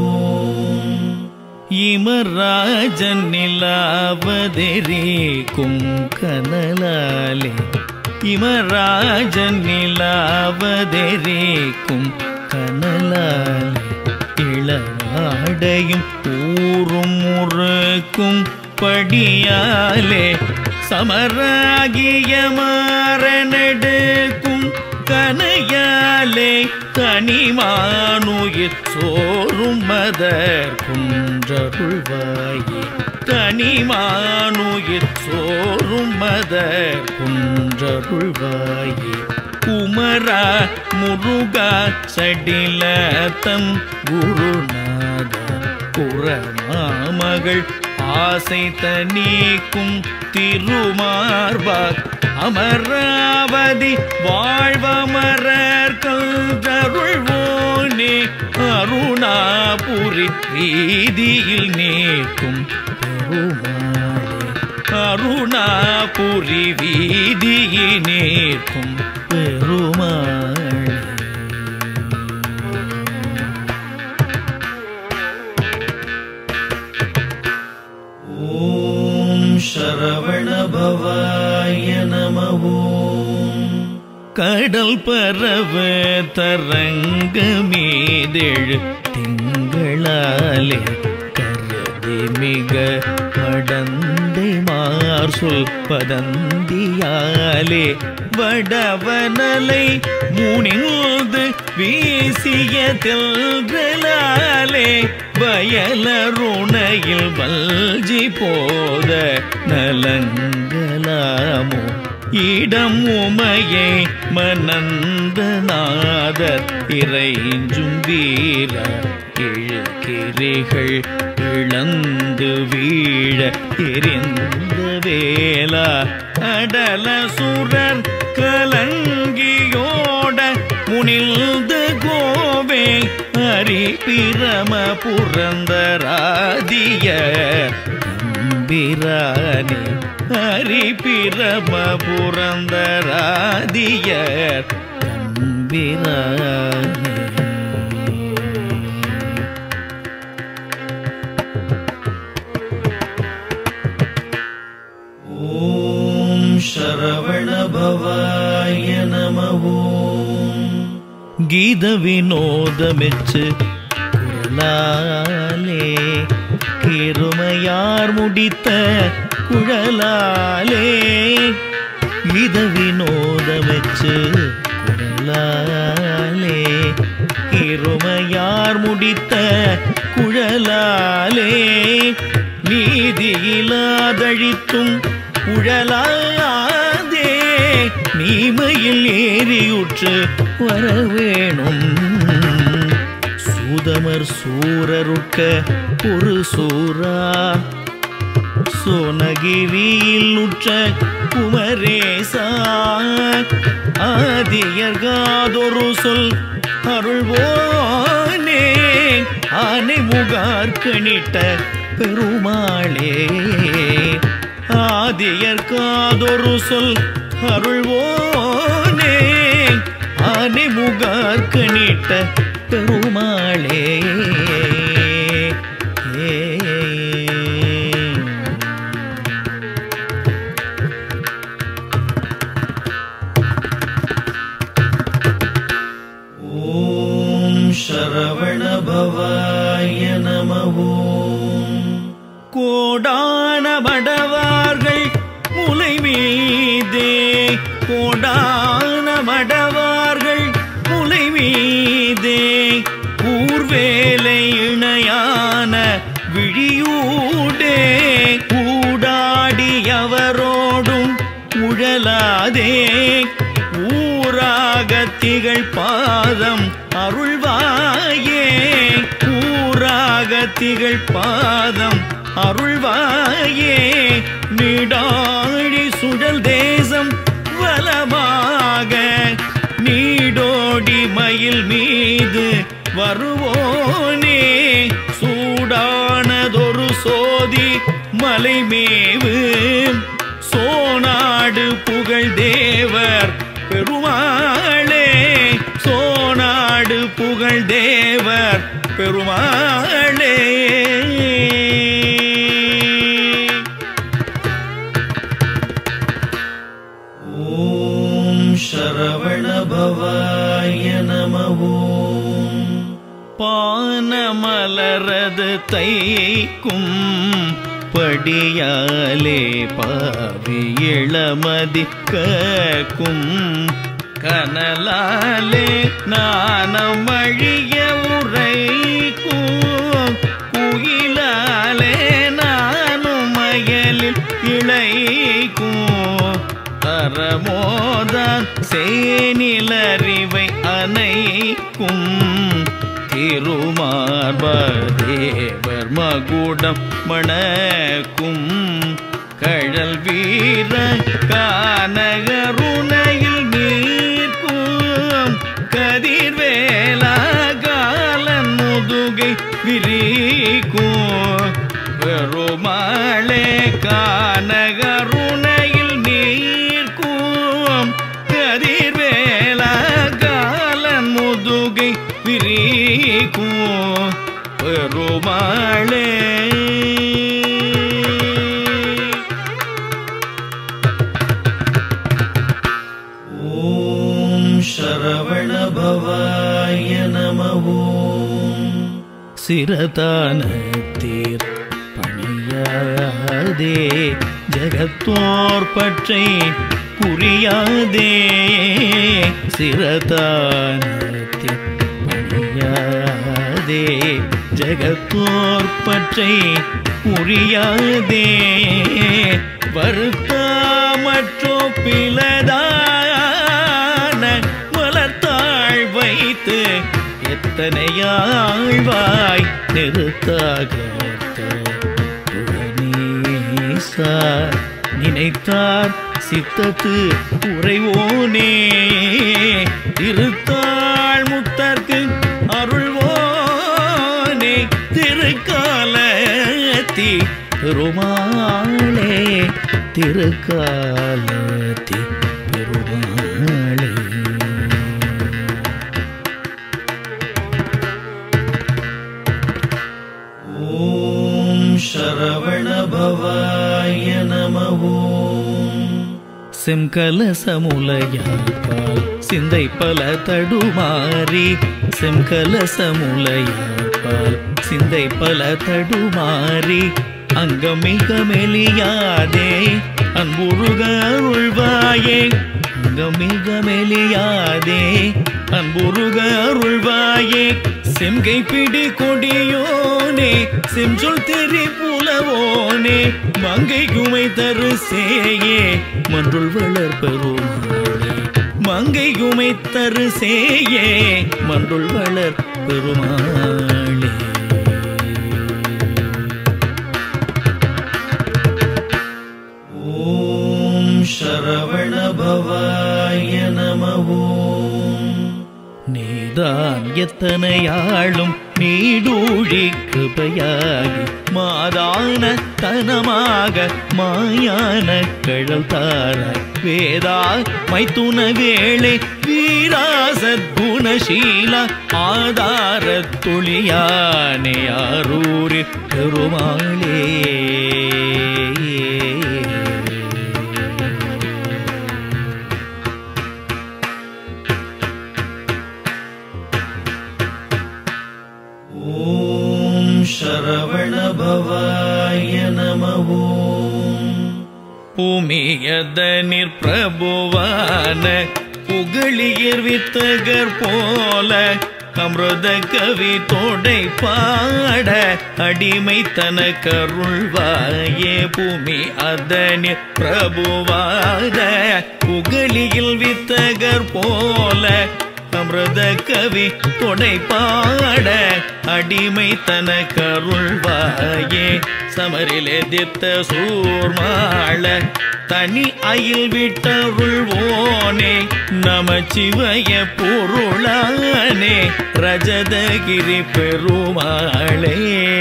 இமராஜன் நிலாவதெறிக்கும் கனலாலே இமராஜன் நிலாவதெறிக்கும் கனலாலே இளவாடையும் ஊரும் முறுக்கும் படியாலே சமராகிய மாறனெடுக்கும் கனையாலே கனிமானுயிர் சோறும் மதர் குன்றருள்வாயே கனிமானுயிர் சோறும் மதர் குன்றருள்வாயே குமரா முருகா சடிலத்தம் குருநாத புறமாமகள் ஆசை தனீக்கும் திருமார்பாக் அமராவதி வாழ்வமரர் கல்தருள்வோனே அருணாபுரி வீதியில் நேர்க்கும் பெருமாளே அருணாபுரி வீதியில் நேர்க்கும் பெருமாளே ॐ शरवणभवाय नमः கடல் பரவ தரங்க மீதெழு திங்களாலே கருதி மிக மடந்தை பெருமார் சொல் பதந்தியாலே வடவனலை முனிந்து வீசிய தெல்றலாலே வயலருணையில் வல்ஜி போத நலங்கலாமோ இடம் உமையை மனந்தநாதர் இறைஞ்சும் வீர இழுக்கிரிகள் இழந்து வீழ எரிந்த வேளா அடல சுரர் கலங்கியோட முனில்து கோவே ஹரி பிரம புரந்தராதிய தம்பிரானே ஹரி பிரம புரந்தராதிய தம்பிரானே ॐ शरवणभवाय नमः கீத வினோதமெச்சு குரலாலே கிருமையார் முடித்த குழலாலே கீத வினோதமெச்சு குரலாலே கிருமையார் முடித்த குழலாலே நீதியிலாதழித்தும் குழலாதே நீமையில் ஏறியுற்று வரவேணும் சூதமர் சூரருக்க ஒரு சூரா சோனகிரியில் உற்ற குமரேசா ஆதியர்காதொரு சொல் அருள்வோனே ஆனை முகார்கணிட்ட பெருமாளே ஆதியர்காதொரு சொல் அருள்வோனே ஆனை முகார்கணிட்ட பெருமாளே ஏ ॐ शरवणभवाय नमः கோடான மடவார்கள் முலை மீதே கோடான மடவார்கள் முலை மீதே ஊர்வேலை இணையான விழியூடே கூடாடியவரோடும் உழலாதே ஊராக திகழ் பாதம் அருள்வாயே ஊராக திகழ் பாதம் அருள்வாயே நீடாழி சுழல் தேசம் வலமாக நீடோடி மயில் மீது வருவோனே சூடானதொரு சோதி மலைமேவு சோனாடு புகழ் தேவர் பெருமாளே சோனாடு புகழ் தேவர் பெருமாளே ॐ शरवणभवाय नमः பானமலரது தைக்கும் படியாலே பாவி இளமதி கக்கும் கனலாலே நாணமழிய உரைக்கும் குயிலாலே நானும் மயலில் இழைக்கும் தரமோதான் சேனிலறிவை அணைக்கும் திருமார்பதேவர் மகுடம் மணக்கும் கழல் வீர கானகருணையில் நீர்க்கும் கதிர்வேலா காலன் முதுகை விரிக்கும் பெருமாளே கானகருணையில் நீர்க்கும் கதிர்வேலா காலன் முதுகை விரிக்கும் பெருமாளே ॐ शरवणभवाय नमः சிரதானத்தீர் பணியாத புரியாதே ஜகத்தோர் பற்றை புரியாதே சிரதானத்தில் பணியாதே ஜகத்தோர் பற்றை புரியாதே வருத்தாமற்றோ பிளதான மலர்த்தாள் வைத்து எத்தனையாழ்வாய் நிறுத்தாக நினைத்தார் சித்தத்து உறைவோனே திருத்தாள் முத்தர்க்கு அருள்வோனே திருக்காலத்தி பெருமாளே திருக்காலத்தி பெருமாளே ॐ शरवणभवाय नमः செம்கலசமுலையாப்பால் சிந்தை பல தடுமாறி செம்கலசமுலையாப்பால் சிந்தை பல தடுமாறி அங்கமிக மெலியாதே அன்புருக அருள்வாயே அங்கமிக மெலியாதே அன்புருக அருள்வாயே செம்கை பிடி கொடியோனே செஞ்சொல் தெரி புலவோனே மங்கை குமை தரு சேயே மன்றுள் வளர் பெருமாளே மங்கை குமை தரு சேயே மன்றுள் வளர் பெருமாளே ॐ शरवणभवाय नमः நீதான் எத்தனையாளும் நீடூழி கிருபையாகி மாதான தனமாக மாயான கழல் தாராய் வேதா மைத்துன வேளை வீராசத் குணசீல ஆதார துளியானே ஆரூரி பெருமாளே ॐ शरवणभवाय नमः பூமியத நிற்பிரபுவான புகழியர் வித்தகர் போல அமிர்த கவி தோடை பாட அடிமை தன கருள்வாயே பூமி அதனி பிரபுவாத புகழியில் வித்தகர் போல அமிர்த கவி கொடை பாட அடிமை தன கருள்வாயே சமரிலே தித்த சூர்மாள தனி அயில் விட்டருள்வோனே நமச்சிவய பொருளானே ரஜதகிரி பெருமாளே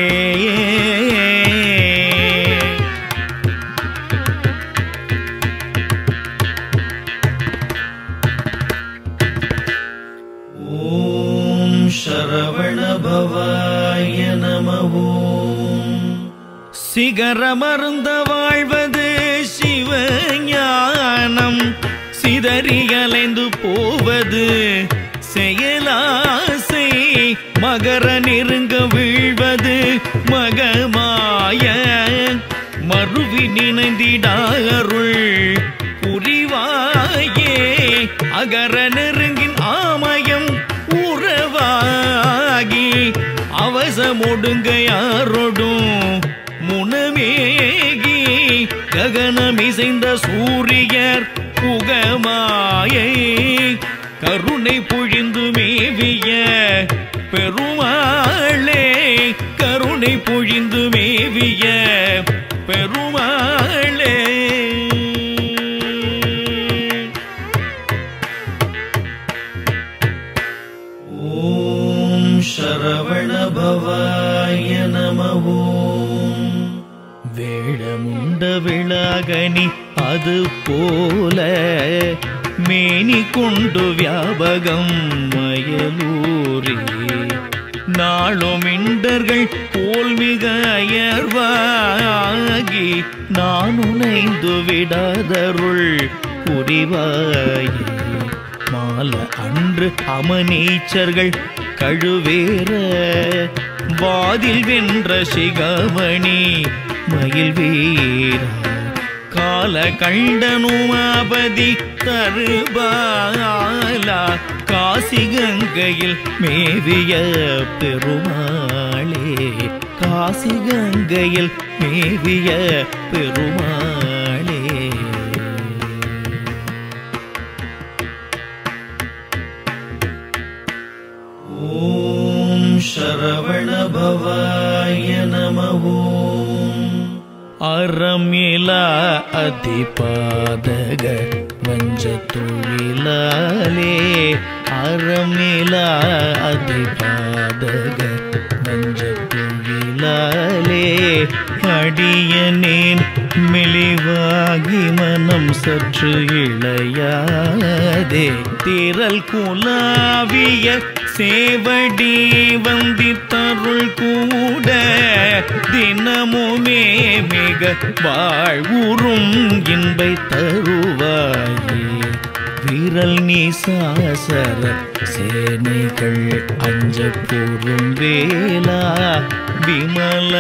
ॐ शरवणभवाय नमः சிகரமருந்த வாழ்வது சிவஞானம் சிதறியலைந்து போவது செயலாசை மகர நெருங்க வீழ்வது மகமாய மறுவி நினைந்திடாருள் புரிவாயே அகர நெருங்கின் ஆமயம் உறவாகி அவசமொடுங்க யாரொடும் முனமேகி ககனமிசைந்த சூரியர் புகமாயை கருணை பொழிந்து மேவிய பெருமாளே கருணை பொழிந்து மேவிய பெருமாளே ॐ शरवणभवाय नमः வேடமுண்ட விளாகனி அது போல மேனி கொண்டு வியாபகம் மயலூரி நாளும் இண்டர்கள் போல் மிக அயர்வாகி நான் உனைந்து விடாதருள் புரிவாயே மால அன்று அமனீச்சர்கள் கழுவேற வாதில் வென்ற சிகமணி மயில் வீரா கால கண்டனுமாபதி தருபாலா காசி கங்கையில் மேவிய பெருமாளே காசி கங்கையில் மேவிய பெருமாளே ॐ शरवणभवाय नमः அறமிலா அதிபாதக வஞ்ச தொழிலாலே அறமிலா அதிபாதக வஞ்ச தொழிலாலே அடியனேன் மெலிவாகி மனம் சற்று இளையாதே திரள் குலாவிய சேவடி வந்தித்தருள் கூட தினமுமே மிக வாழ்வுறும் இன்பை தருவாயே விரல் நீசாசர சேனைகள் அஞ்ச பொறும் வேலா விமல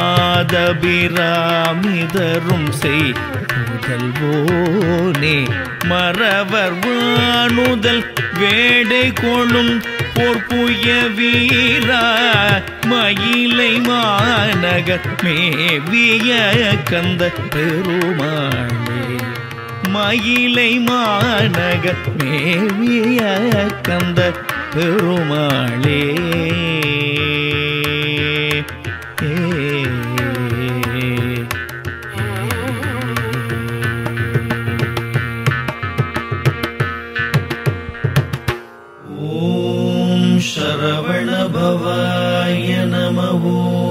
மாதபிராமிதரும் செய் முதல்வோனே மறவர் வாணுதல் வேடை கொள்ளும் போர்ப்புய வீரா மயிலை மாநகர் மேவிய கந்த பெருமாளே மயிலை மாநகர் மேவிய கந்த பெருமாளே ॐ शरवणभवाय नमः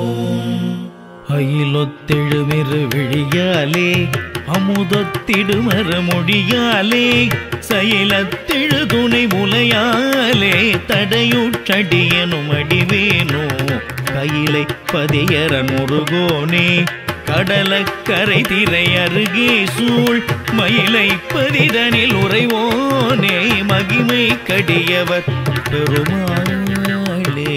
அயிலொத்தெழுமிரு விழியாலே அமுதத்திடுமர மொழியாலே சயிலத்தெழு துணை முலையாலே தடையுற்றடியனும் அடிவேனோ கையிலை பதியர முருகோனே கடலக்கரை திரை அருகே சூழ் மயிலை பதிதனில் உறைவோனே மகிமை கடியவர் பெருமாளே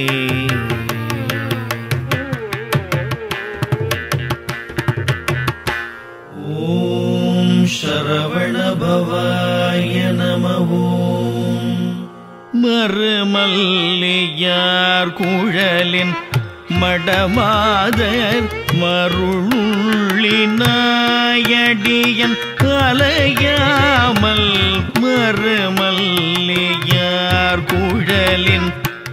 ॐ शरवणभवाय नमः மறுமல்லியார் குழலின் மடமாதர் மருளினாயடியன் அலையாமல் மறுமல்லியார் குழலின்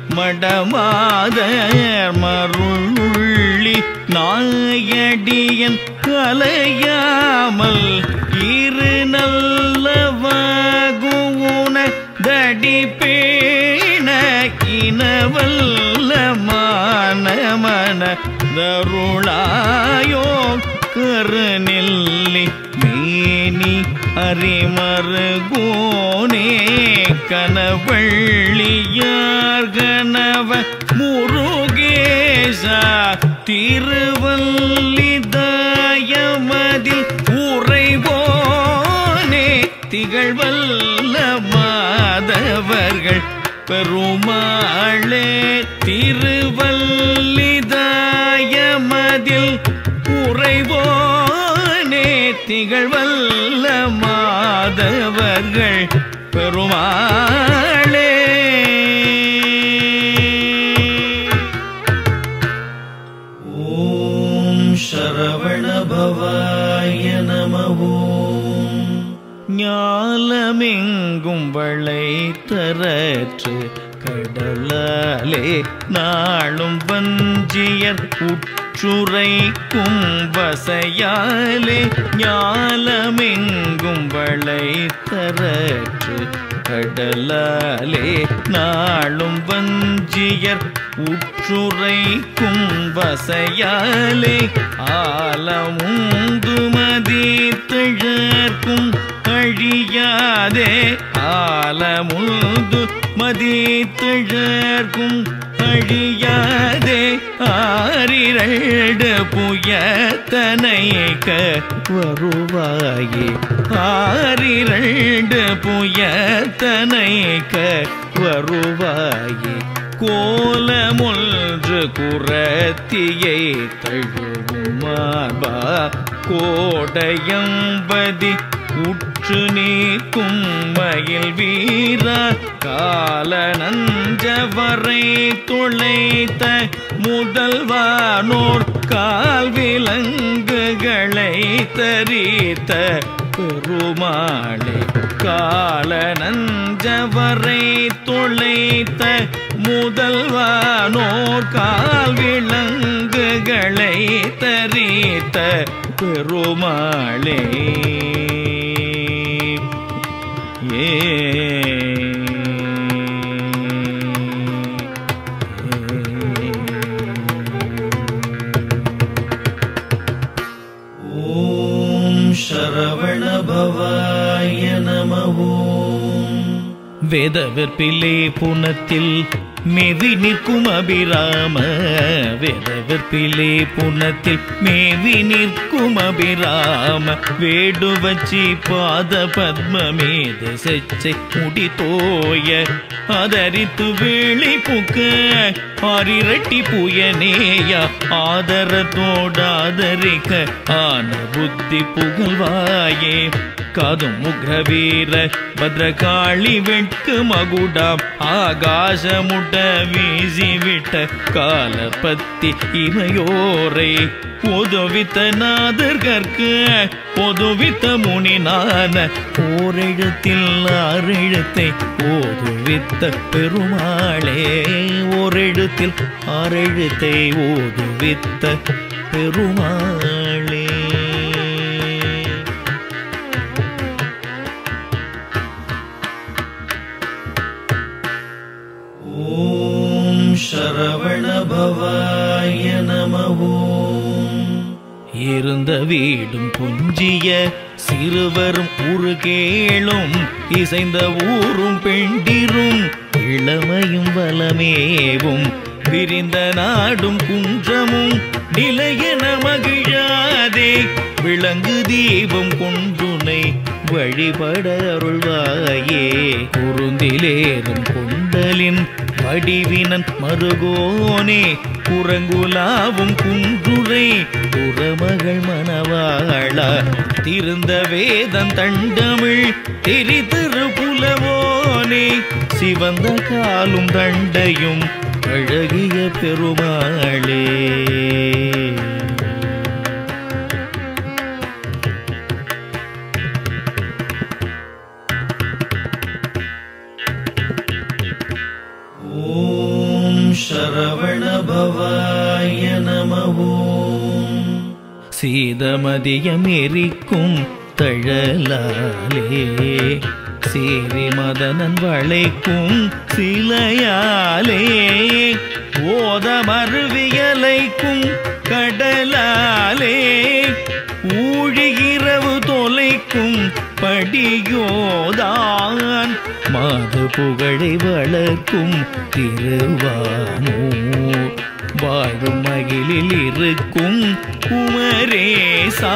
மடமாதர் மருளி நாயடியன் கலையாமல் இரு நல்லவாகுன தடி பேண இனவல்ல மானமன தருளாயோ கருநெல்லி மேனி அறிமருகோனே கனவள்ளியார் கனவ முருகேசா திருவல்லிதாயமதில் உறைவோனே திகழ்வல்ல மாதவர்கள் பெருமாளே திருவல்லிதாயமதில் உறைவோனே திகழ்வல்ல மாதவர்கள் பெருமாளே ॐ शरवणभवाय नमः ஞாலமெங்கும் வளைத்தரற்று கடலாலே நாளும் வஞ்சியர் உற்றுரைக்கும் வசையாலே ஞாலமெங்கும் வளைத்தரற்று கடலாலே நாளும் வஞ்சியர் உற்றுரைக்கும் வசையாலே ஆலமுந்து மதித்தழற்கும் அழியாதே ஆலமுந்து மதித்தழற்கும் அழியாதே ஆரிரண்டு புயத்தனைக்க வருவாயே ஆரிரண்டு புயத்தனைக்க வருவாயே கோலமுல் கொன்று குரத்தியை தழுவும் மார்பா கோடையம்பதி உற்று நீக்கும் மயில் வீரா கால நஞ்சவரை துளைத்த முதல்வானோர் கால் விலங்குகளை தரித்த பெருமாளே கால நஞ்சவரை துளைத்த முதல்வானோர் கால் விலங்குகளை தரித்த பெருமாளே ஏ ॐ शरवणभवाय नमः வேதவெற்பிலே புனத்தில் மேவி நிற்கும் அபிராம வேதவெற்பிலே புனத்தில் மேவி நிற்கும் அபிராம வேடுவச்சி பாத பத்மமேத செச்சை முடி தோய ஆதரித்து வேளி புக்க ஆரிரட்டி புயனேய ஆதரத்தோடாதரிக்க ஆன புத்தி புகழ்வாயே காதும் முக்ர வீர பத்ரகாளி வெட்கு மகுடாம் ஆகாசமுட்ட வீசி விட்ட காலப்பத்தி இமையோரை ஒதுவித்த நாதர்கற்கு ஒதுவித்த முனினான ஓரெழுத்தில் ஆறெழுத்தை ஓதுவித்த பெருமாளே ஓரெழுத்தில் ஆறெழுத்தை ஓதுவித்த பெருமாளே ॐ शरवणभवाय नमः இருந்த வீடும் குஞ்சிய சிறுவரும் உருகேளும் இசைந்த ஊரும் பெண்டிரும் இளமையும் வளமேவும் விரிந்த நாடும் குன்றமும் நிலையென மகிழாதே விளங்கு தீபம் கொண்டுனை வழிபட அருள்வாயே குறுந்திலேறும் கொண்டலின் வடிவினன் மருகோனே குரங்குலாவும் குன்றுரை புறமகள் மணவாளா திருந்த வேதம் தண்டமிழ் திரி திருப்புலவோனே சிவந்த காலும் தண்டையும் அழகிய பெருமாளே ॐ शरवणभवाय नमः சீதமதியமெரிக்கும் தழலாலே சீரி மதனன் வளைக்கும் சிலையாலே ஓதமருவியலைக்கும் கடலாலே ஊழிகிறவு தொலைக்கும் படியோதான் மாது புகழை வளர்க்கும் திருவாமூர் வாழும் மகிழில் இருக்கும் குமரேசா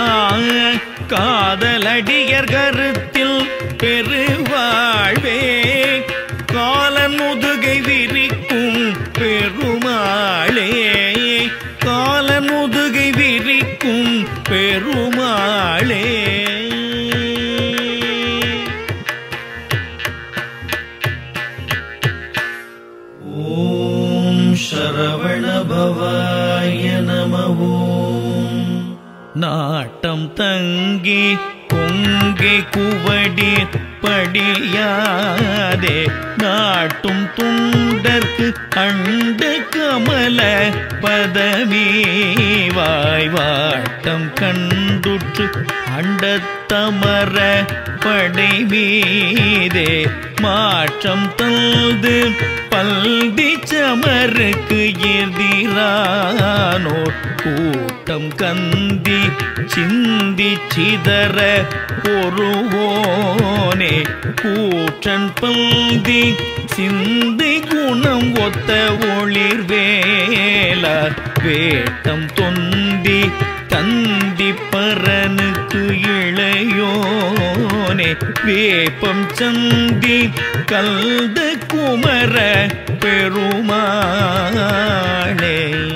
காதலடியர் கருத்தில் பெருவாழ்வே காலன் முதுகை விரிக்கும் பெருமாளே காலன் முதுகை விரிக்கும் பெருமாளே ॐ शरवणभवाय नमः நாட்டம் தங்கி பொங்கி குவடி படியாதே நாட்டும் துண்டற்கு அண்டு கமல பதவி வாய்வாட்டம் கண்டுற்று அண்டத்தமர படை மீதே மாற்றம் தந்து பல்தி சமருக்கு எதிரானோர் கூட்டம் கந்தி சிந்தி சிதற பொறுவோனே கூற்றன் பல்தி சிந்தி குணம் ஒத்த ஒளிர் வேல வேட்டம் தொந்தி கந்திப்பரனுக்கு இளையோனே வேப்பம் சந்தி கல்த குமர பெருமாளே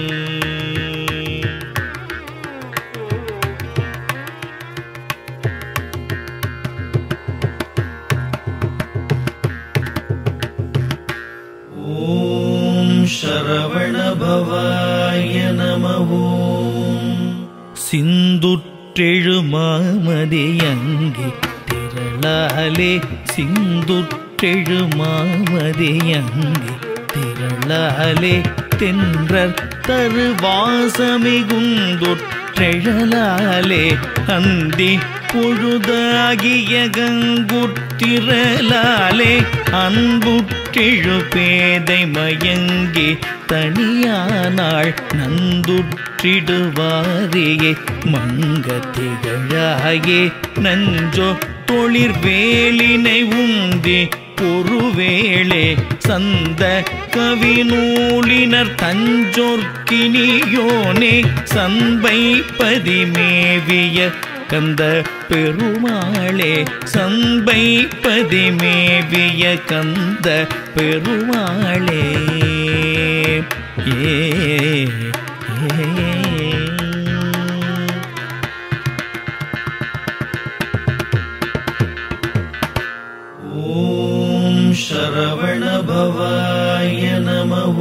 ॐ शरवणभवाय नमः சிந்துற்றெழு மாமதியங்கி திரளாலே சிந்துற்றெழு மாமதியங்கி திரளாலே தென்றர் தருவாசமிகுந்துற்றெழலாலே அந்தி பொழுதாகிய கங்குத்திரலாலே அன்புற்றெழு பேதை மயங்கி தனியானாள் நந்துற்றிடுவாரியே மங்க திகழாயே நஞ்சோ தொழிற் வேலினை உந்தி பொறுவேளே சந்த கவிநூலினர் தஞ்சோர்க்கினியோனே சம்பை பதிமேவிய கந்த பெருமாளே சம்பை பதிமேவிய கந்த பெருமாளே ஏ ஏ. ॐ शरवणभवाय नमः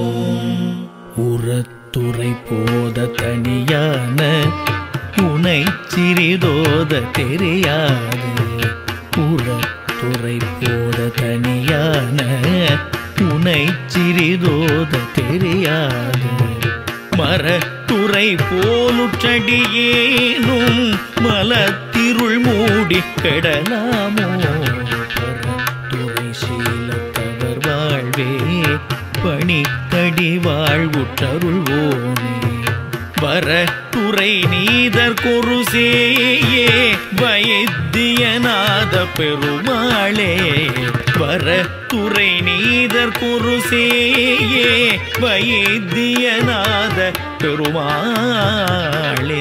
உரத்துறை போத தனியான உனை சிறிதோத தெரியாது உரத்துறை போத தனியான உனை சிறிதோத தெரியாது மரத்துறை போலுற்றடியேனும் மலத்திருள் மூடி கெடலாமோ பரத்துறை சீலத்தவர் வாழ்வே பணிக்கடி வாழ்வுற்றருள்வோனே வரத்துறை நீதர் கொருசேயே வைத்தியநாத பெருமாளே வரத்துறை நீதர் கொருசேயே வைத்தியநாத பெருமாளே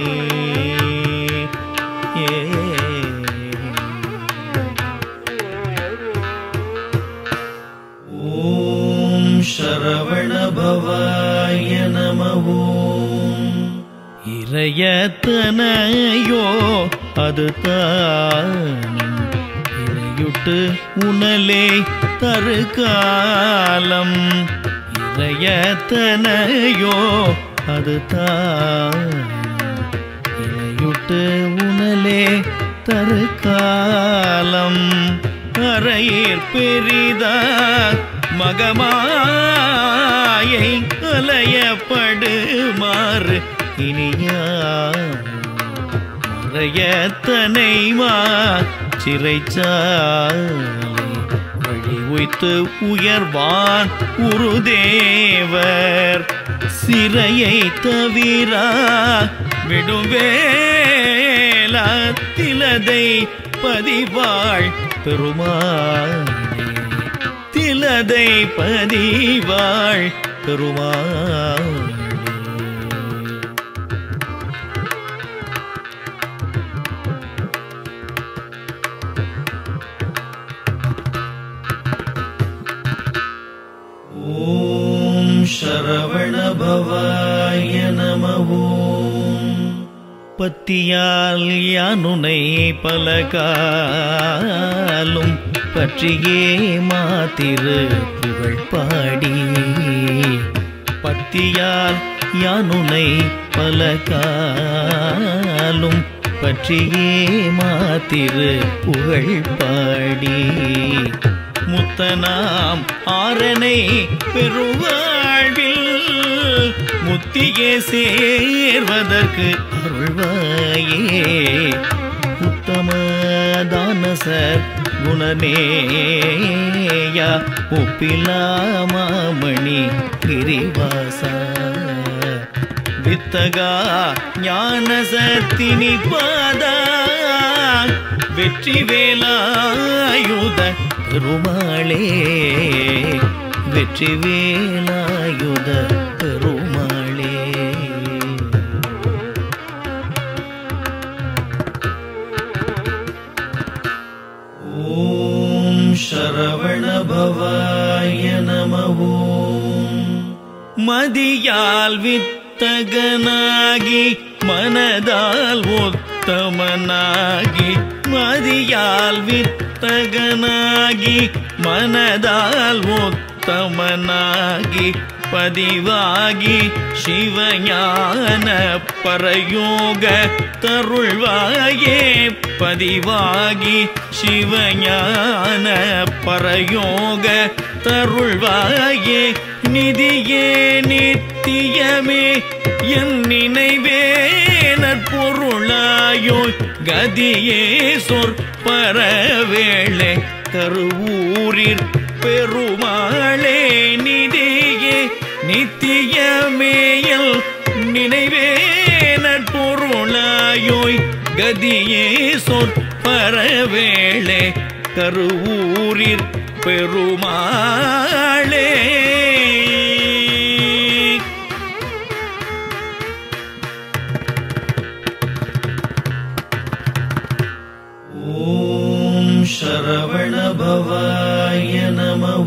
ஏ ॐ शरवणभवाय नमः இறையத்தனையோ அது தானும் இறையுட்டு உணலே தருகாலம் இறையத்தனையோ அது தானும் இறையுட்டு உணலே தருகாலம் அறையேற் பெரிதா மகமாயை அலையப்படுமாறு இனியத்தனைமா சிறைச்சாலை வழி உய்த்து உயர்வான் உருதேவர் சிறையை தவிரா விடுவேலா திலதை பதிவாள் பெருமானே திலதை பதிவாள் பெருமானே ॐ शरवणभवाय नमः பத்தியால் யானுனை பலகாலும் பற்றியே மாத்திரு புகழ் பாடி பத்தியால் யானுனை பலகாலும் பற்றியே மாத்திரு புகழ் பாடி முத்தனாம் ஆரனை பெருவாழ்வில் முத்தியே சேர்வதற்கு அருள்வாயே உத்தமதானசர் குணநேயா ஒப்பிலாமாமணி கிரிவாசா வித்தகா ஞான சத்தினி பாதா வெற்றி வேலாயுத பெருமாளே வெற்றி வேலாயுத பெருமாளே शरवणभवाय नमः மதியால் வித்தகனாகி மனதால் உத்தமனாகி மதியால் வித்தகனாகி மனதால் உத்தமனாகி பதிவாகி சிவஞான பரயோக தருள்வாயே பதிவாகி சிவஞான பரயோக தருள்வாயே நிதியே நித்தியமே என் நினைவே நற்பொருளாயோ கதியே சொற்பரவேளை கருவூரிற் பெருமாளே நிதியே நித்தியமேயல் நினைவே நற்பொருளாயோய் கதியே சொற்பரவேளை கருவூரிற் பெருமாளே ॐ शरवणभवाय नमः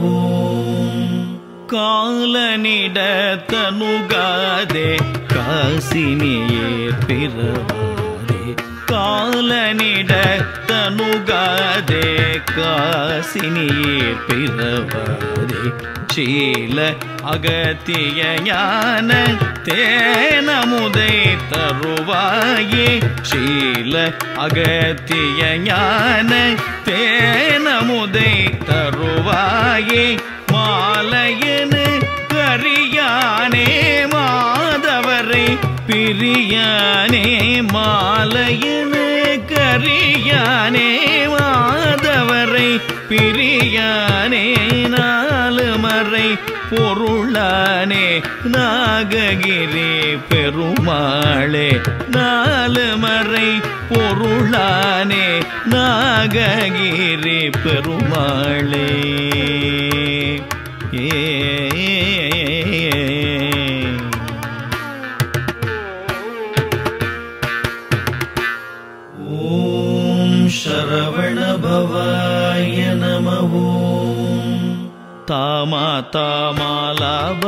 காலனிட தனுகாதே காசினியே பிறவாதே காலனிட தனுகாதே காசினியே பிறவாதே சீல அகத்திய ஞான தேனமுதை தருவாயே சீல அகத்திய ஞான தேனமுதை தருவாயே மாலையனு கரியானே மாதவரை பிரியானே மாலையனு கரியானே மாதவரை பிரியானே நாலு மறை பொருளானே நாககிரி பெருமாளே நாலு மறை பொருளானே நாககிரி பெருமாளே ஏ ॐ शरवणभवाय नमः ತಾಮ ತಾಮಾಲ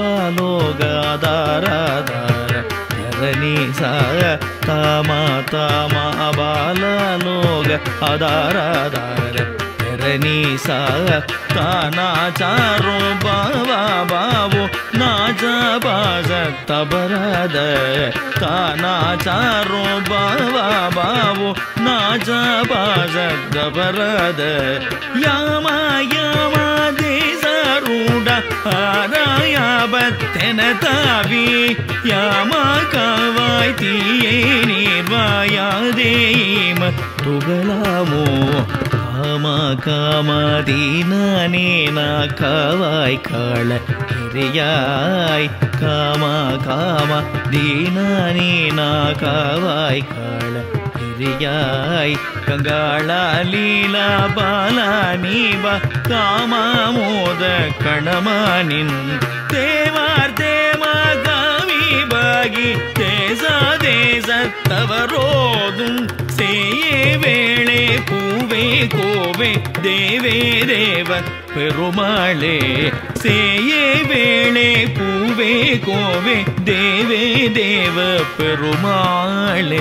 ಬಾಲೋಗಾದಾರಾಧಾರ ಧರಣಿ ಸಾಯ ತಾಮ ತಾಮ ಬಾಲೋಗ ಆಧಾರಾಧಾರ ಧರಣಿ ಸಾಯ ತಾನಾಚಾರೋ ಬಾವ ಬಾವು ನಾಚ ಬಾಜ ತಬರದ ತಾನಾಚಾರೋ ಬಾವ ಬಾವು ನಾಚ ಬಾಜ ತಬರದ ಯಾಮ ಯಾಮ ದೇಸಾರೂಢ ஆராயாபத்தென தாவி யாமா காவாய் தீயே நீர்வாயாதேம துகலாமோ காமா காமா தீனானே நா காவாய் காள கிரியாய் காமா காமா தீனானே நா காவாய் காள கிரியாய் கங்காளா லீலா பாலா நீபா காமாமோத கணமானின் தேவார் தேமா காவி பாகி தேசா தேசத்தவரோதும் சேயே வேளே பூவே கோவே தேவே தேவ பெருமாளே சேயே வேளே பூவே கோவே தேவே தேவ பெருமாளே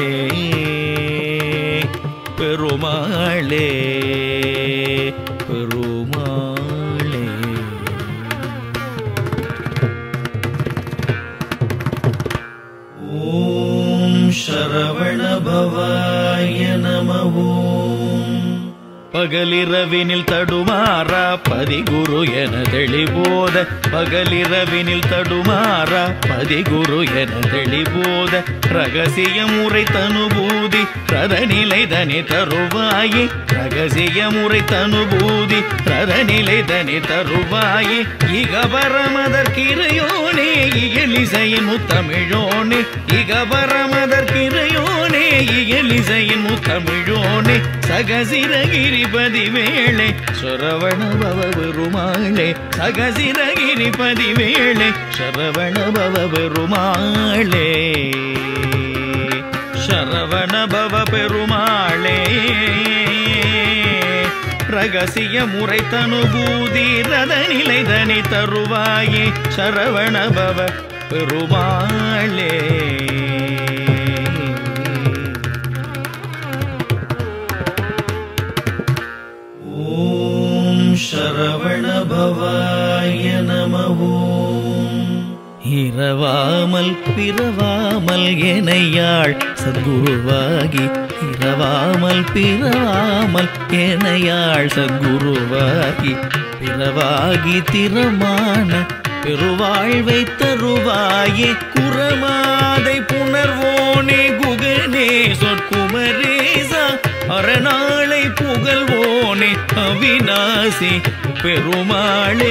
பெருமாளே பெருமாளே ॐ शरवणभवाय नमः பகலிரவினில் தடுமாறா பதிகுரு என தெளிபோத பகலிரவினில் தடுமாறா பதிகுரு என தெளிபோத ரகசிய முறை தனுபூதி ரதநிலை தனி தருவாயே ரகசிய முறை தனுபூதி ரதநிலை தனி தருவாயே இகபரமதற்கிறையோனே இயலிசையின் முத்தமிழோனே இகபரமதற்கிறையோனே இயலிசையின் முத்தமிழோனே சகசிரகிரிபதி வேளை சுரவண பவ பெருமாளே சகசிரகிரிபதி வேளை சரவண பவ பெருமாளே சரவண பவ பெருமாளே ரகசிய முறை தனுபூதி ரத நிலைதனி தருவாயே சரவணபவ பெருமாளே ॐ शरवणभवाय नमः இரவாமல் பிறவாமல் எனையாள் சத்குருவாகி இரவாமல் பிறவாமல் எனையாள் சத்குருவாகி பிறவாகி திறமான பெருவாழ்வை தருவாயே குரமாதை புணர்வோனே குகனே சொற்குமரேசா அரணாளை புகழ்வோனே அவிநாசி பெருமாளே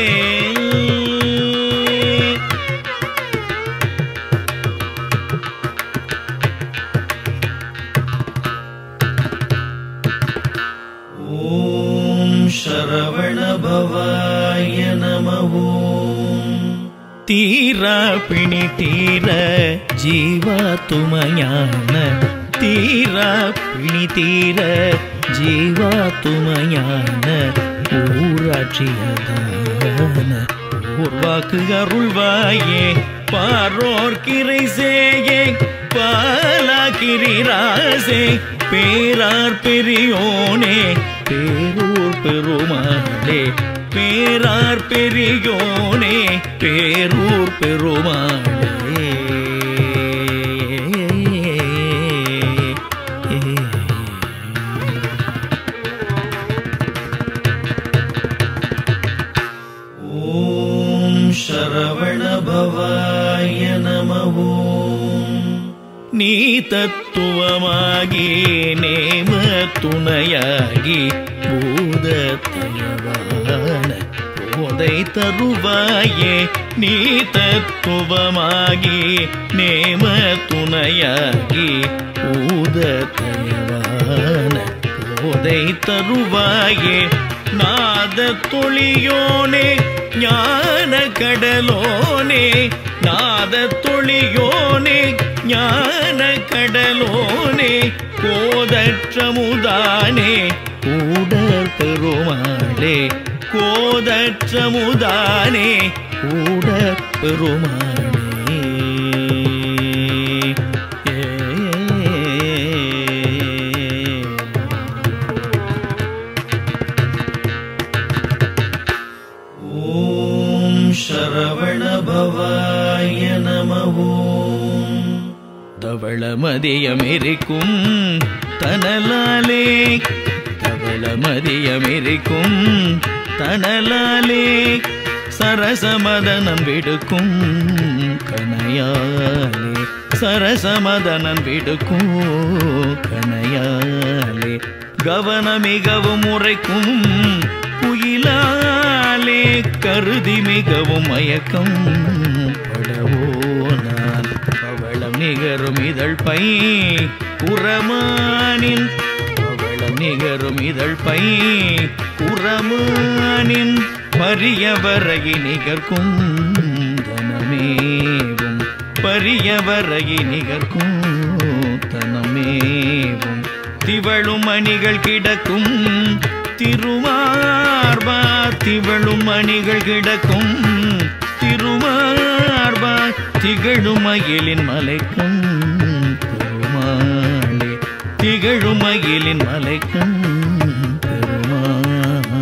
ॐ शरवणभवाय नमः தீரா பிணி தீர ஜீவாத்துமயான தீரா பிணி தீர ஜீவாத்துமயான ஊராட்சியதான ஊர்வாக்கு அருள்வாயே பாரோர் கிரை சேயே பாலாகிரிராசே பேரார் பெரியோனே பேரூர் பெருமாளே பேரார் பெரியோனே பேரூர் பெருமாளே ॐ शरवणभवाय नमः நீ தத்துவமாகி நேம துணையாகி பூதத்தயவான போதை தருவாயே நீ தத்துவமாகி நேம துணையாகி பூதத்தயவான போதை தருவாயே நாத தொழியோனே ஞான கடலோனே நாத தொழியோனே ஞான கடலோனே கோதற்றமுதானே கூடற் பெருமாளே கோதற்றமுதானே கூடற் பெருமாளே ஏ ॐ शरवणभवाय नमः தவளமதியமெரிக்கும் தனலாலே தவளமதியமெரிக்கும் தனலாலே சரசமதனன் விடுக்கும் கனையாலே சரசமதனன் விடுக்கும் கனையாலே கவன மிகவும் உரைக்கும் குயிலாலே கருதி மிகவும் மயக்கம் படவோ நான் பவளம் நிகரும் இதழ் பை புறமானின் பவளம் நிகரும் இதழ் பை புறமானின் பரியவரகி நிகர்க்கும் தனமேவும் பரியவரகி நிகர்க்கும் தனமேவும் திவழும் அணிகள் கிடக்கும் திருமார்பா திவழும் அணிகள் கிடக்கும் திருமார்பா திகழும் மயிலின் மலைக்கும் பெருமாளே திகழும் மயிலின் மலைக்கும் பெருமாளே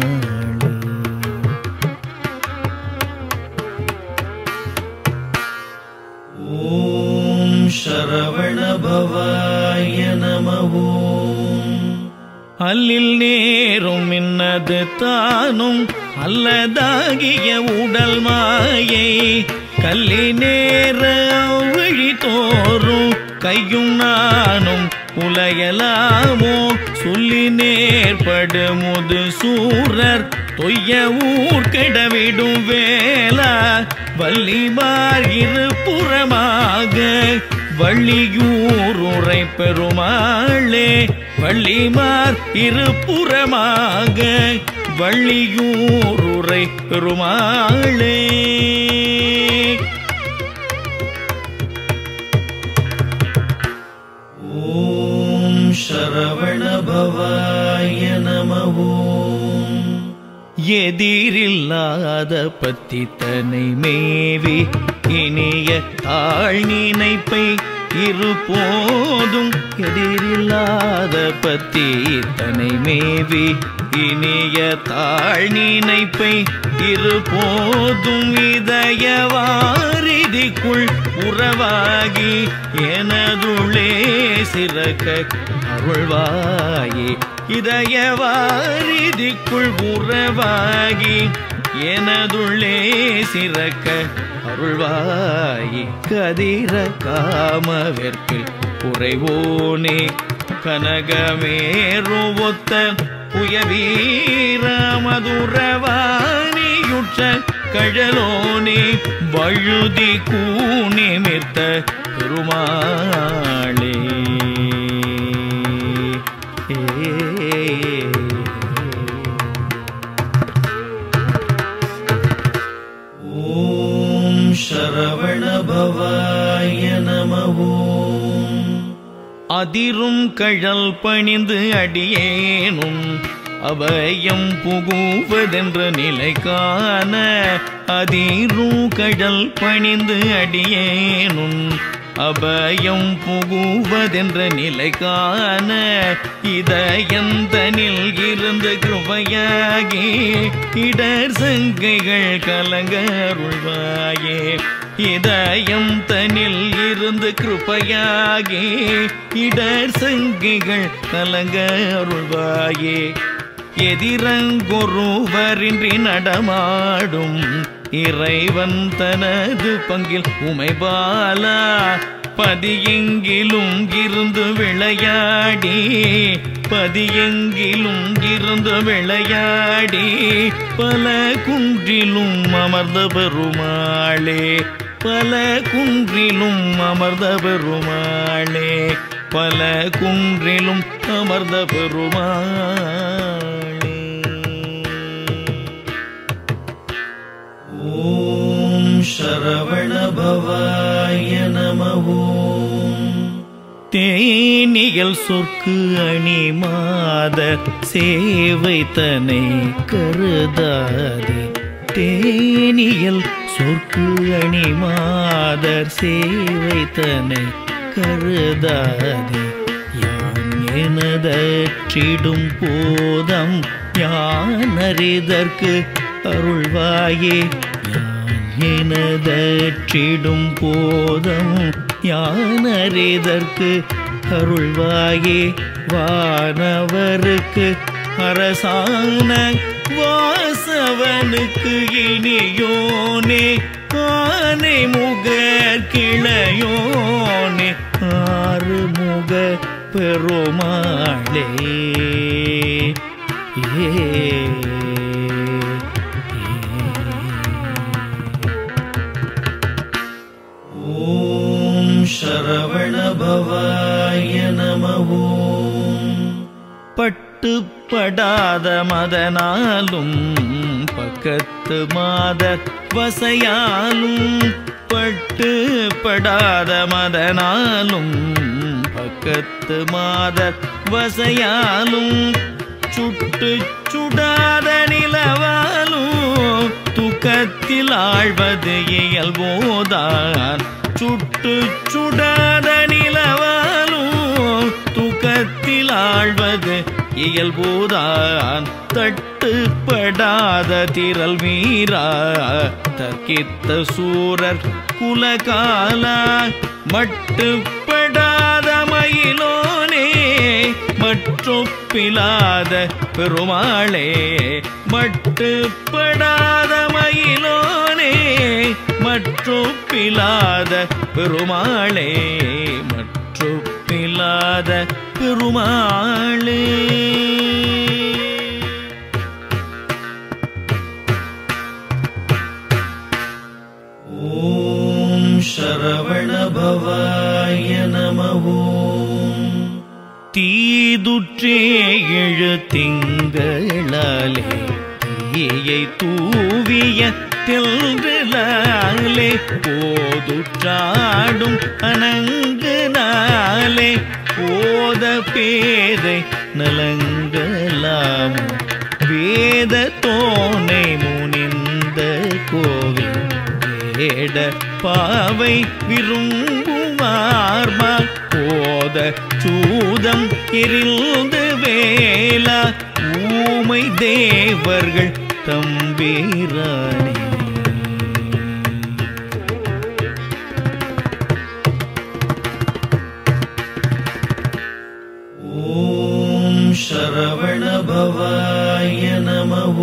ॐ शरवणभवाय नमः அல்லில் நேரும் இன்னது தானும் அல்லதாகிய உடல் மாயை கல்லி நேர விழி தோறும் கையும் நானும் உலையலாமோ சொல்லி நேர்படு முது சூரர் தொய்ய ஊர் கெடவிடும் வேளா வள்ளிமார் இருபுறமாக வள்ளியூர் உரை பெருமாளே வள்ளிமார் இருபுறமாக வள்ளியூர் உரை பெருமாளே ॐ शरवणभवाय नमः எதிரில்லாத பத்தி தனை மேவி இனிய தாழ் நினைப்பை இருபோதும் எதிரில்லாத பத்தி தனை மேவி இனிய தாழ் நினைப்பை இருபோதும் இதயவாரிதிக்குள் உறவாகி எனதுள்ளே சிறக்க அருள்வாயே இதயவாரிதிக்குள் உறவாகி எனதுள்ளே சிறக்க அருள்வாயே கதிர காமவெற்பில் குறைவோனே கனகமேருவொத்த புயவீர மதுரவாணியுற்ற கழலோனே வழுதி கூனிமிர்த்த பெருமாளே ॐ शरवणभवाय नमः அதிரும் கழல் பணிந்து அடியேனும் அபயம் புகுவதென்ற நிலை காண அதிரும் கழல் பணிந்து அடியேனும் அபயம் புகுவதென்ற நிலை காண இதயந்தனில் இருந்து கிருபையாகி இடர் சங்கைகள் கலங்க அருள்வாயே இதயம் தனில் இருந்து கிருபையாகி இடர் சங்கிகள் கலங்க அருள்வாயே எதிரங்கொருவரின்றி நடமாடும் இறைவன் தனது பங்கில் உமைபாலா பதியெங்கிலும் இருந்து விளையாடி பதியெங்கிலும் இருந்து விளையாடி பல குன்றிலும் அமர்ந்த பெருமாளே பல குன்றிலும் அமர்ந்த பெருமாளே பல குன்றிலும் அமர்ந்த பெருமாளே ॐ शरवणभवाय नमः தேனியல் சொற்கு அணி மாத சேவை தனை கருதாதே தேனியல் சொற்கு அணி மாதர் சேவை தனை கருதாதே யான் எனதற்றிடும் போதம் யான் அறிதற்கு அருள்வாயே யான் எனதற்றிடும் போதம் யான் அறிதற்கு அருள்வாயே வானவருக்கு அரசான வாசவனுக்கு இனியோனே ஆனை முகர் கிளையோனே ஆறு முக பெருமாளே ஏ ॐ शरवणभवाय नमः பட்டுப்படாத மதனாலும் பக்கத்து மாத வசையாலும் பட்டுப்படாத மதனாலும் பக்கத்து மாத வசையாலும் சுட்டு சுடாத நிலவாலும் துக்கத்தில் ஆழ்வது இயல்போதான் சுட்டு சுடாத நிலவாலும் துக்கத்தில் ஆழ்வது இயல்போதான் தட்டுப்படாத திரள் மீறா தர்க்கித்த சூரர் குலகாலா மட்டுப்படாத மயிலோனே மற்றொப்பிலாத பெருமாளே மட்டுப்படாத மயிலோனே மற்றொப்பிலாத பெருமாளே மற்றொப்பிலாத பெருமாளே ॐ शरवणभवाय नमः தீதுற்றே எழு திங்களாலே தீயை தூவிய தெல்றலாலே போதுற்றாடும் அனங்கு நாளே போத பேரை நலங்கலாம் வே வேத தோனை முனிந்த கோவில் வேட பாவை விரும்புமார்மா போத சூதம் எரிந்து வேலா ஊமை தேவர்கள் தம்பீரானே ॐ शरवणभवाय नमः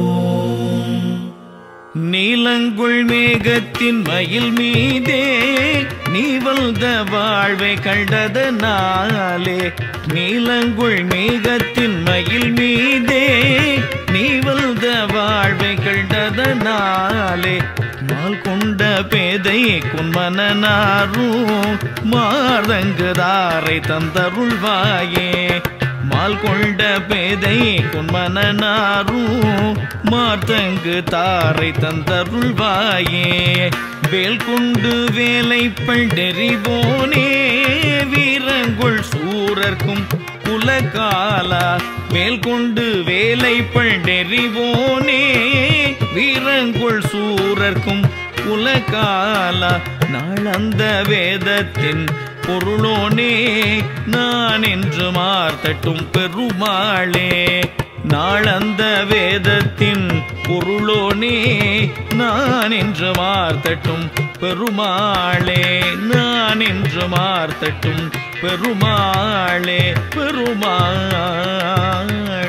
நீலங்குள் மேகத்தின் மயில் மீதே நீ வந்த வாழ்வை கண்டதனாலே நீலங்குள் மேகத்தின் மயில் மீதே நீ வந்த வாழ்வை கண்டதனாலே மால் கொண்ட பேதை குன்மனாரும் மாதங்குதாரை தந்தருள்வாயே மால் கொண்ட பேதை குன்மனாரும் மார்த்தங்கு தாரை தந்தருள்வாயே வேல் கொண்டு வேலை பண்டெறிவோனே வீரங்குள் சூரர்க்கும் குலகாலா வேல் கொண்டு வேலை பண்டெறிவோனே வீரங்குள் சூரர்க்கும் குலகாலா நாளந்த வேதத்தின் பொருளோனே நான் என்று மார்த்தட்டும் பெருமாளே நாளந்த வேதத்தின் பொருளோனே நான் என்று மார்த்தட்டும் பெருமாளே நான் என்று மார்த்தட்டும் பெருமாளே பெருமாளே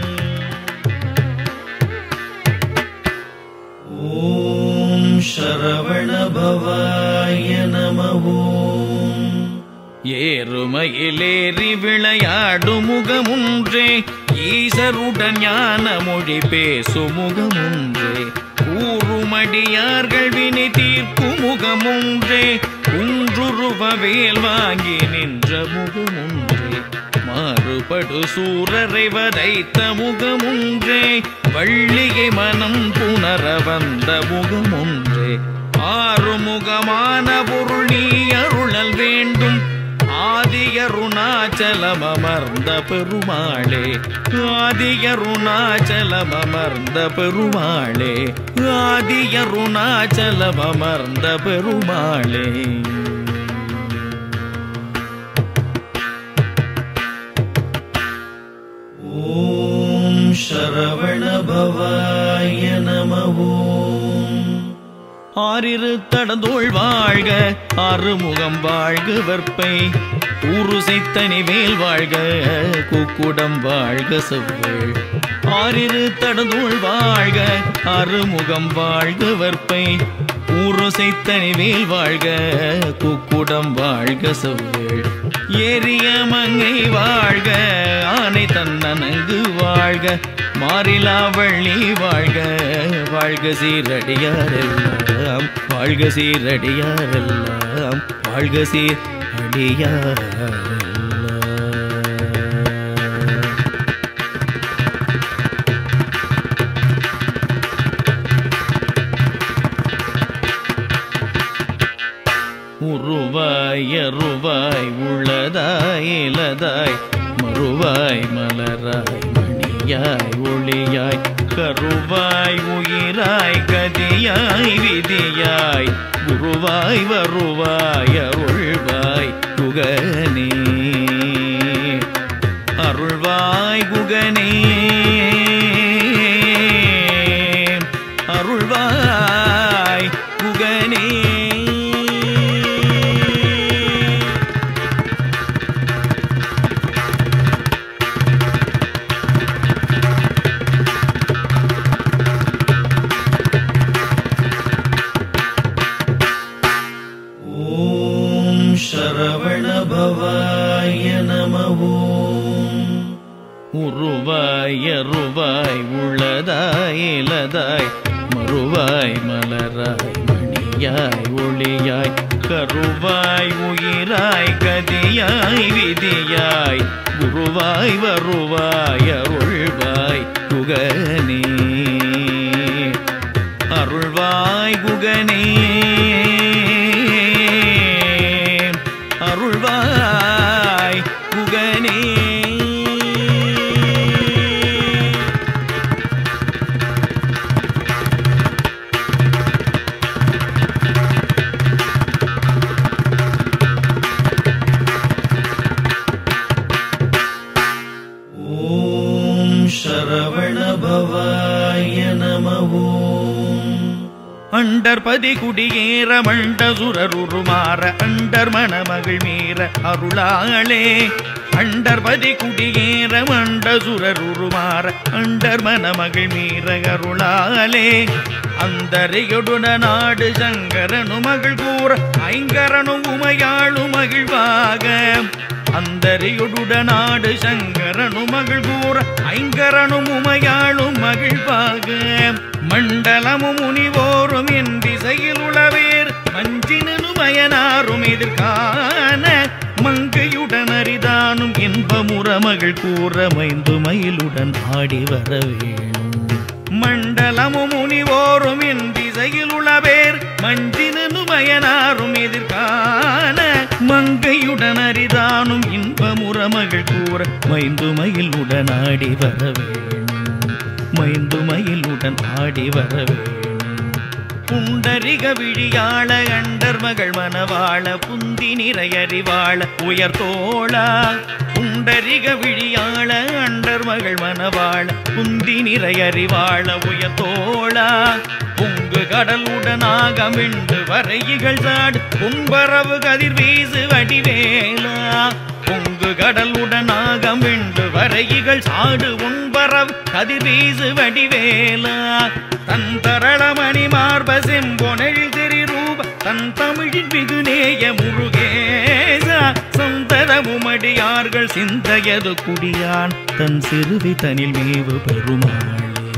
ॐ शरवणभवाय नमः ஏறுமையிலேறி விளையாடும் முகமுன்றே ஈசருடன் ஞான மொழி பேசும் முகமுன்றே கூறுமடியார்கள் வினை தீர்க்கும் முகமுன்றே குன்றுருவ வேல் வாங்கி நின்ற முகமுன்றே மாறுபடு சூரரை வதைத்த முகமுன்றே வள்ளியை மனம் புணர வந்த முகமுன்றே ஆறுமுகமான பொருள் நீ அருளல் வேண்டும் ஆதியருணாச்சலம் அமர்ந்த பெருமாளே ஆதியருணாச்சலம் அமர்ந்த பெருமாளே ஆதியருணாச்சலம் அமர்ந்த பெருமாளே ॐ शरवणभवाय नमः ஆறிரு தடந்தோள் வாழ்க ஆறுமுகம் வாழ்க வெற்பை ஊருசைத்தனி வேல் வாழ்க கூக்குடம் வாழ்க செவ்வேள் ஆறிரு தடந்தோள் வாழ்க ஆறுமுகம் வாழ்க வெற்பை ஊருசைத்தனி வேல் வாழ்க கூக்குடம் வாழ்க செவ்வேள் ஏரிய மங்கை வாழ்க ஆனை தன்னனங்கு வாழ்க மாறிலா வள்ளி வாழ்க வாழ்க சீரடியாரெல்லாம் வாழ்க சீரடியாரெல்லாம் வாழ்க சீரடியாரெல்லாம் உருவாய் அருவாய் உள்ளதாய் இலதாய் மறுவாய் மலராய் மணியாய் ஒளியாய் கருவாய் உயிராய் கதியாய் விதியாய் குருவாய் வருவாய் அருள்வாய் குகனே அருள்வாய் குகனே அருள்வாய் குகனே ॐ शरवणभवाय नमः உருவாய் அருவாய் உள்ளதாய் இலதாய் மறுவாய் மலராய் மணியாய் ஒளியாய் கருவாய் உயிராய் கதியாய் விதியாய் குருவாய் வருவாய் அருள்வாய் குகனே அருள்வாய் குகனே அருள்வாய் குகனே நம ஓம் அண்டர்பதி குடியேற மண்ட சுரருமாற அண்டர் மணமகள் மீற அருளாளே அண்டர்பதி குடியேற மண்ட சுரருமாற அண்டர் மணமகள் மீற அருளாளே அந்தரையொடுன நாடு சங்கரனு மகள் கூற ஐங்கரனு உமையாளு மகிழ்வாக அந்தரையொடுட நாடு சங்கரனு மகள் கூற ஐங்கரனும் உமையாளும் மகிழ்வாக மண்டலமும் முனிவோரும் என் திசையில் உளவேர் மஞ்சினனும் அயனாரும் எதிர்கான மங்கையுடன் அரிதானும் இன்பமுற மகள் கூற மைந்து மயிலுடன் ஆடி வர வேணும் மண்டலமும் முனிவோரும் என் திசையில் உளவேர் மஞ்சினனும் அயனாரும் எதிர்கான மங்கையுடன் அரிதானும் இன்பமுற மகள் கூற மைந்து மயிலுடன் ஆடி வர வேணும் மைந்து மயிலுடன் ஆடி வர வேணும் புண்டரிக விழியாள அண்டர் மகள் மனவாள புந்தி நிறையறிவாள உயர் தோளா புண்டரிக விழியாள அண்டர் மகள் மனவாள புந்தி நிறையறிவாள உயர் தோளா பொங்கு கடலுடனாக மிண்டு வரையிகள் சாடு பொன்பரவு கதிர் வீசு வடிவேலா பொங்கு கடலுடனாக மிண்டு வரையிகள் சாடு உன்பரவு கதிர் வீசு வடிவேலா தன் தரளமணி மார்ப செம்பொனழில் திரிரூப தன் தமிழின் மிகு நேய முருகேசா சந்ததமுமடியார்கள் சிந்தையது குடியான் தன் சிறுவி தனில் மேவு பெருமாளே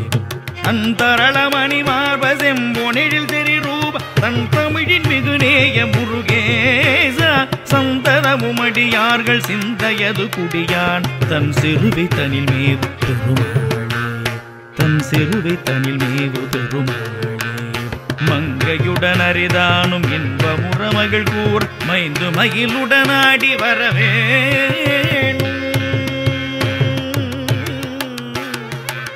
அந்தரளமணி மார்ப செம்பொனெழில் திரிரூப தன் தமிழின் மிகு நேய முருகேசா சந்தனமுமடியார்கள் சிந்தையது குடியான் தன் சிறுவி தனில் மேவு பெருமாளே தன் சிறுவை தனில் மேவு பெருமாளே மங்கையுடன் அரிதானும் இன்பமுற மகள் கூர் மைந்து மகிழுடனாடி வரவேணும்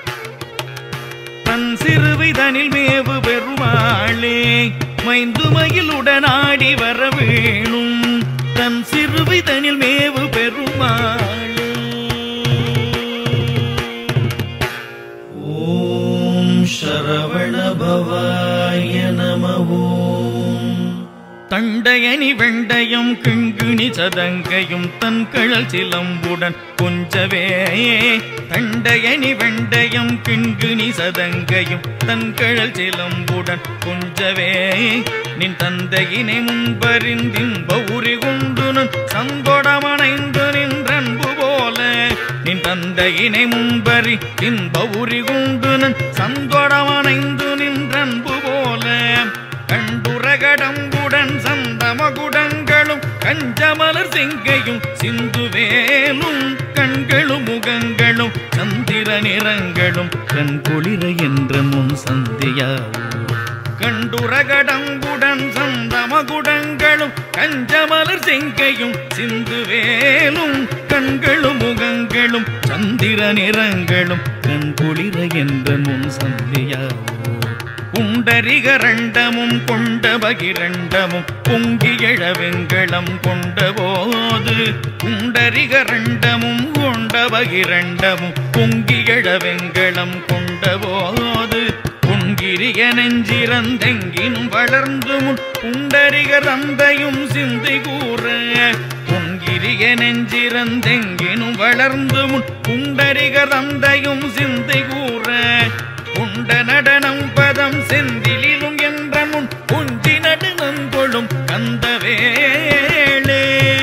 தன் சிறுவிதனில் மேவு பெருமாளே மைந்து மயிலுடனாடி வர வேணும் தன் சிறுவிதனில் மேவு பெருமாளே ஓம் சரவண பவாய நம ஓம் தண்டையணி வெண்டையும் கிண்கிணி சதங்கையும் தன் கழல் சிலம்புடன் கொஞ்சவே தண்டையணி வெண்டையும் கிண்கிணி சதங்கையும் தன் கழல் சிலம்புடன் கொஞ்சவே நின் தந்தையினை முன்பறிந்தின்ப உரி கொண்டுனன் சங்கொடமணைந்து நின்றன்பு போல நின் தந்தையினை முன்பறி இன்ப உரி கொண்டுனன் சங்கொடமணைந்து நின்றன்பு போல கண்டுரகடம்புடன் சந்தமகுடங்களும் கஞ்சமலர் செங்கையும் சிந்துவேலும் கண்களும் முகங்களும் சந்திர நிறங்களும் கண் குளிர என்ற முன் சந்தியாவோ கண்டுரகடம்புடன் சந்தமகுடங்களும் கஞ்சமலர் செங்கையும் சிந்துவேலும் கண்களும் முகங்களும் சந்திர நிறங்களும் கண் குளிர என்ற முன் சந்தியாவோ புண்டரிகரண்டமும் கொண்ட பகிரண்டமும் பொங்கி எழ வெங்கலம் கொண்ட போது புண்டரிகரண்டமும் கொண்ட பகிரண்டமும் பொங்கி எழ வெங்கலம் கொண்ட போது பொங்கிரிய நெஞ்சிறந்தெங்கினும் வளர்ந்து முன் புண்டரிக தந்தையும் சிந்தை கூற பொங்கிரிய நெஞ்சிறந்தெங்கினும் வளர்ந்து முன் புண்டரிக தந்தையும் சிந்தை கூற உண்ட நடனம் பதம் செந்திலும் என்ற முன் குஞ்சி நடுனம் கொள்ளும் கந்த வேளே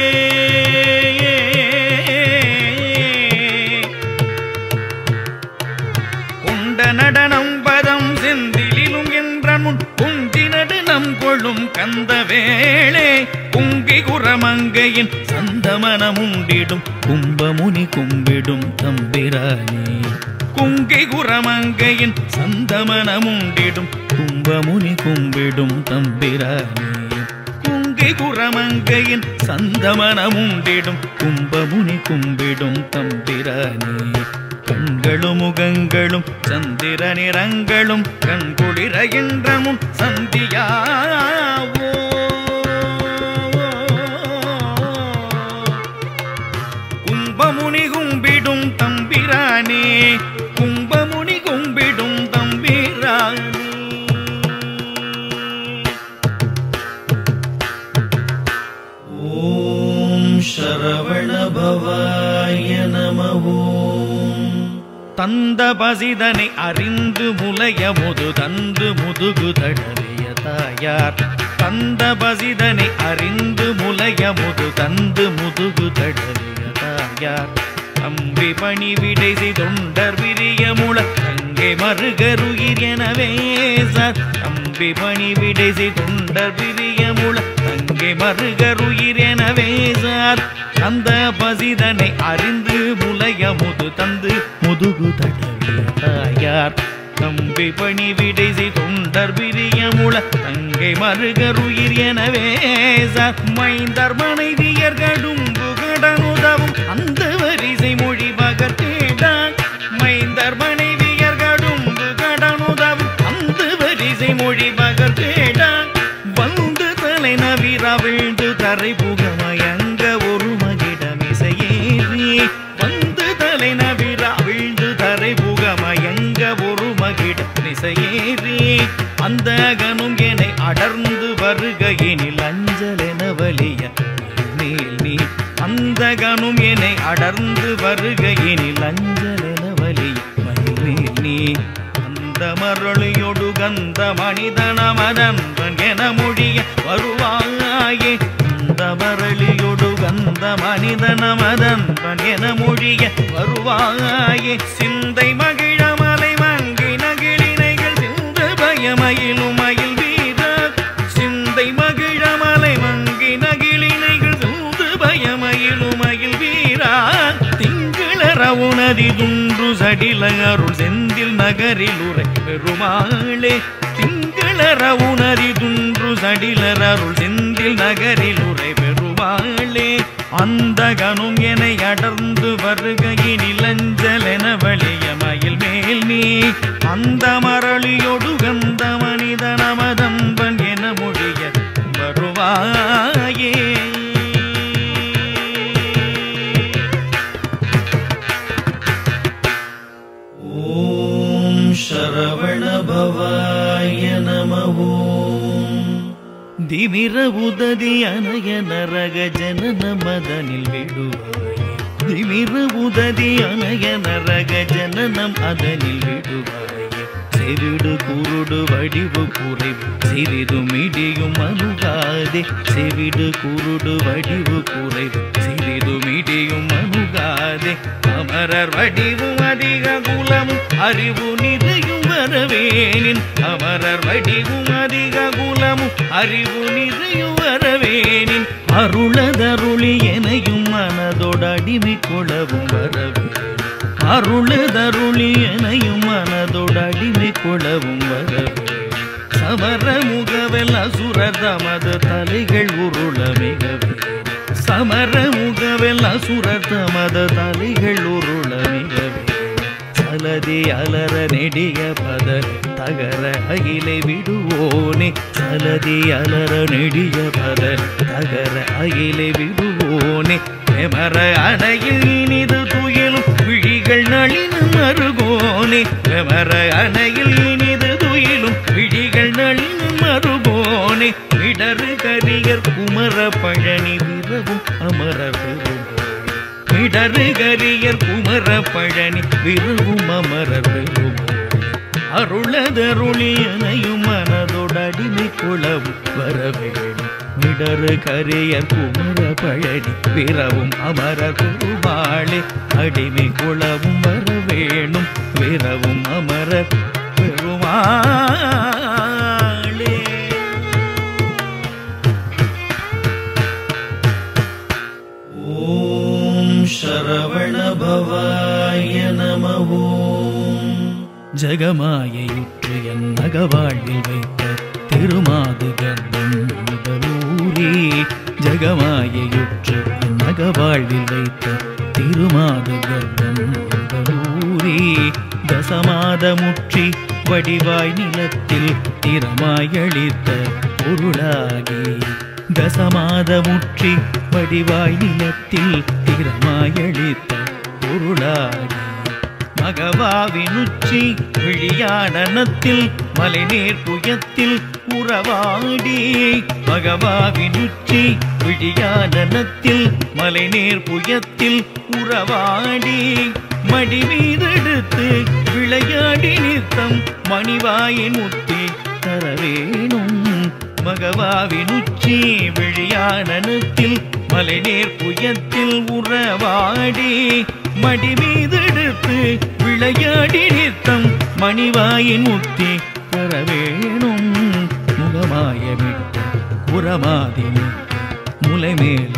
உண்ட நடனம் பதம் செந்திலும் என்ற முன் குஞ்சி நடுனம் கொள்ளும் கந்த வேளே குங்கி குரமங்கையின் சந்தமனம் உண்டிடும் கும்பமுனி கும்பிடும் தம்பிரானே குங்கை குரமங்கையின் சந்தமனமுண்டிடும் கும்பமுனி கும்பிடும் தம்பிரானே குங்கை குரமங்கையின் சந்தமனமுண்டிடும் கும்பமுனி கும்பிடும் தம்பிரானே கண்களும் முகங்களும் சந்திர நிறங்களும் கண்குளிரகின்ற முன் சந்தியாவோ கும்பமுனி கும்பிடும் தம்பிரானே கும்பமுனி கும்பிடும் தம்பிரானே தந்த பசிதனை அறிந்து முலைய முது தந்து முதுகு தடவிய தாயார் தந்த பசிதனை அறிந்து முலைய முது தந்து முதுகு தடவிய தாயார் தம்பி பணி விடை தொண்டர் விரிய முள தங்கை மருகருயிர் எனவே சார் தம்பி பணி விடை தொண்டர் விரிய முள தங்கை மருகருயிர் எனவே சார் அந்த பசிதனை அறிந்து முலைய முது தந்து முதுகு தடவிய தாயார் தம்பி பணி விடை தொண்டர் விரிய முள தங்கை மருகருயிர் எனவே சார் மைந்தர் மனைவியர் கடும்பு கடனுதவும் அந்த வரிசை மொழி பகர்த்தேடான் மைந்தர் மனைவியர் கடும்பு கடனுதவும் அந்த வரிசை மொழி பகர்த்தேடான் வந்து தலை நவிர விழுந்து தரை புகமயங்க ஒரு மகிடமிசையேறி வந்து தலை நவிர விழுந்து தரை புகமயங்க ஒரு மகிடமிசையேறி அந்த கனும் என்னை அடர்ந்து வருகையினில் அஞ்சலென வலிய மேல் நீ அந்த கனும் என்னை அடர்ந்து வருகையினில் அஞ்சலென வலிய மயில் நீ அந்த மரளியொடு கந்த மனிதனமதன்பன் என மொழிய வருவாயே அந்த மரளியொடு கந்த மனிதனமதன்பன் என மொழிய வருவாயே சிந்தை மகிழமலை மங்கி நகிழினைகள் சிந்து பயமயிலும் மயில் வீர சிந்தை மகிழமலை மங்கி நகிழினைகள் சிந்து பயமயிலும் மயில் வீரா திங்களர உனதி துன்று சடில அருள் செந்தில் நகரில் உரை பெருமாளே திங்களர உனதி துன்று சடிலர் அருள் செந்தில் நகரில் உரை பெருமாளே அந்த கனும் என அடர்ந்து வருகையினில் அஞ்சல் என வழிய மயில் மேல் நீ அந்த மரளியொடு கந்த மனித நமதம்பன் என மொழிய வருவாயே ॐ शरवणभवाय नमः திமிர உததி அணைய நரக ஜனன மதனில் விடுவாயே திமிர உததி அணைய நரக ஜனனம் அதனில் விடுவாயே செவிடு குருடு வடிவு குறைவு சிறிதும் இடியும் அணுகாதே செவிடு குருடு வடிவு குறைவு சிறிதும் இடியும் அணுகாதே அமரர் வடிவும் அதிக குலமும் அறிவு நிறையும் வரவேனின் அமரர் வடிவும் அதிக குலமும் அறிவு நிறையும் வரவேனின் அருளதருளி எனையும் மனதோடு அடிமை கொளவும் வரவே அருளதருளி எனையும் மனதோடு அடிமை கொளவும் வரவே சமர முகவெல் அசுரர் தமது தலைகள் உருள மிகவே சமர முகவெல் அசுரர் தமது தலைகள் உருள மிகவே சலதி அலர நெடிய பதர் தகர அகிலை விடுவோனே சலதி அலர நெடிய பதர் தகர அகிலை விடுவோனே எமர அணையில் இனிது துயிலும் விழிகள் நளின மருகோனே எமர அணையில் இனிது துயிலும் விழிகள் நளின மருகோனே இடரு கரியர் குமர பழனி விரவும் அமரர் பெறுவோம் இடரு கரியர் குமர பழனி விருவும் அமரர் பெறுவோம் அருளதருளியனையும் மனதோடு அடிமை குளவும் வரவேணும் இடரு கரியர் குமர பழனி விரவும் அமரர் பெருமாளே அடிமை குளவும் வரவேணும் விரவும் அமரர் பெருமாளே ॐ शरवणभवाय नमः ஜகமாயுற்று என் நகவாழ்வில் வைத்த திருமாது கர்ப்பம் முதலூரே ஜகமாயுற்று என் நகவாழ்வில் வைத்த திருமாது கர்ப்பம் முதலூரே தசமாத முற்றி வடிவாய் நிலத்தில் திறமாய் அளித்த பொருளாகி தசமாத முற்றி வடிவாய் நிலத்தில் திறமாய் அளித்த பொருளாகி மகவாவினுச்சி விழியாடனத்தில் மலைநீர் புயத்தில் உறவாடி மகவாவினுச்சி விழியாடனத்தில் மலைநீர் புயத்தில் உறவாடி மடி மீதெடுத்து விளையாடி நித்தம் மணிவாயின் முத்தி தர வேணும் மகவாவின் உச்சி விழியானத்தில் மலைநேர் புயத்தில் உறவாடி மடி மீதெடுத்து விளையாடி நித்தம் மணிவாயின் முத்தி தர வேணும் முகமாயமிட்டு உரமாதிமிட்டு முலை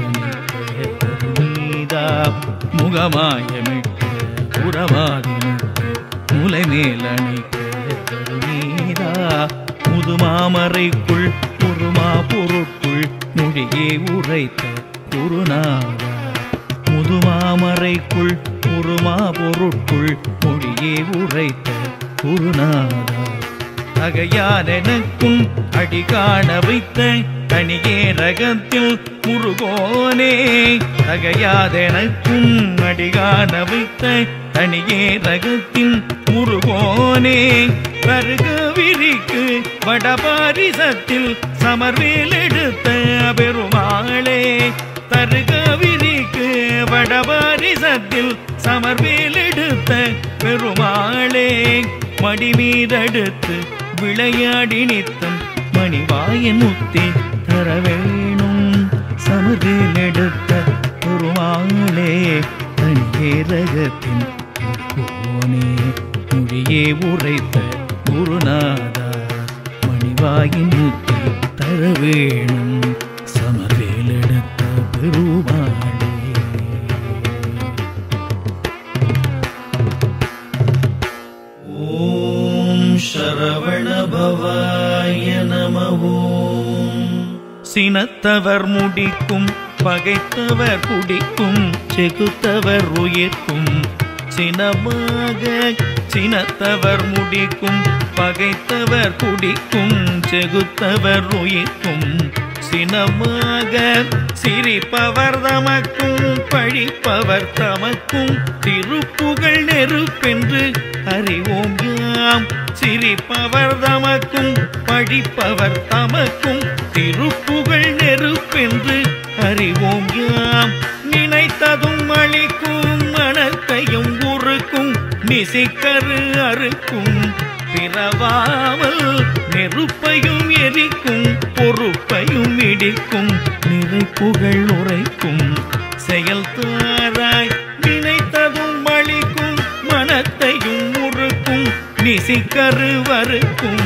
மேலீதா முகமாயமிட்டு உறவாதிமிட்டு முலை மேலணிக்கீதா முதுமாமறைக்குள் பொறுமா பொருட்குள் மொழியே உரைத்த குருநாதா முதுமாமறைக்குள் உருமா பொருட்குள் மொழியே உரைத்த குருநாதா அகையால் எனக்கும் அடி காண வைத்த தனியே ரகத்தில் முருகோனே அகையாதெனக்கும் அடி காண வைத்த தனியே ரகத்தின் முருகோனே பருக விரிக்கு வடபாரிசத்தில் சமர்வேல் எடுத்த பெருமாளே தருக விரிக்கு வடபாரிசத்தில் சமர்வேல் எடுத்த பெருமாளே மடி மீதெடுத்து விளையாடி நித்தம் மணிவாயன் முத்தி தர வேணும் சமர்வேல் எடுத்த பெருமாளே தனியே ரகத்தின் போனே மொழியே உரைத்த குருநாதா மணிவாயின் முத்தி தர வேணும் சமர்வேல் எடுத்த பெருமாளே ॐ शरवणभवाय नमः சினத்தவர் முடிக்கும் பகைத்தவர் குடிக்கும் செகுத்தவர் உயிர்க்கும் சினமாக சினத்தவர் முடிக்கும் பகைத்தவர் குடிக்கும் செகுத்தவர் உயிர்க்கும் சினமாக சிரிப்பவர் தமக்கும் பழிப்பவர் தமக்கும் திருப்புகழ் நெருப்பென்று அறிவோம் யாம் சிரிப்பவர் தமக்கும் பழிப்பவர் தமக்கும் திருப்புகழ் நெருப்பென்று அறிவோம் யாம் நினைத்ததும் அளிக்கும் மனத்தையும் உருக்கும் நிசிக்கரு அறுக்கும் பிறவாமல் நெருப்பையும் எரிக்கும் பொறுப்பையும் இடிக்கும் நிறைப்புகள் உரைக்கும் செயல் தாராய் நினைத்ததும் அளிக்கும் மனத்தையும் உருக்கும் நிசிக்கரு வறுக்கும்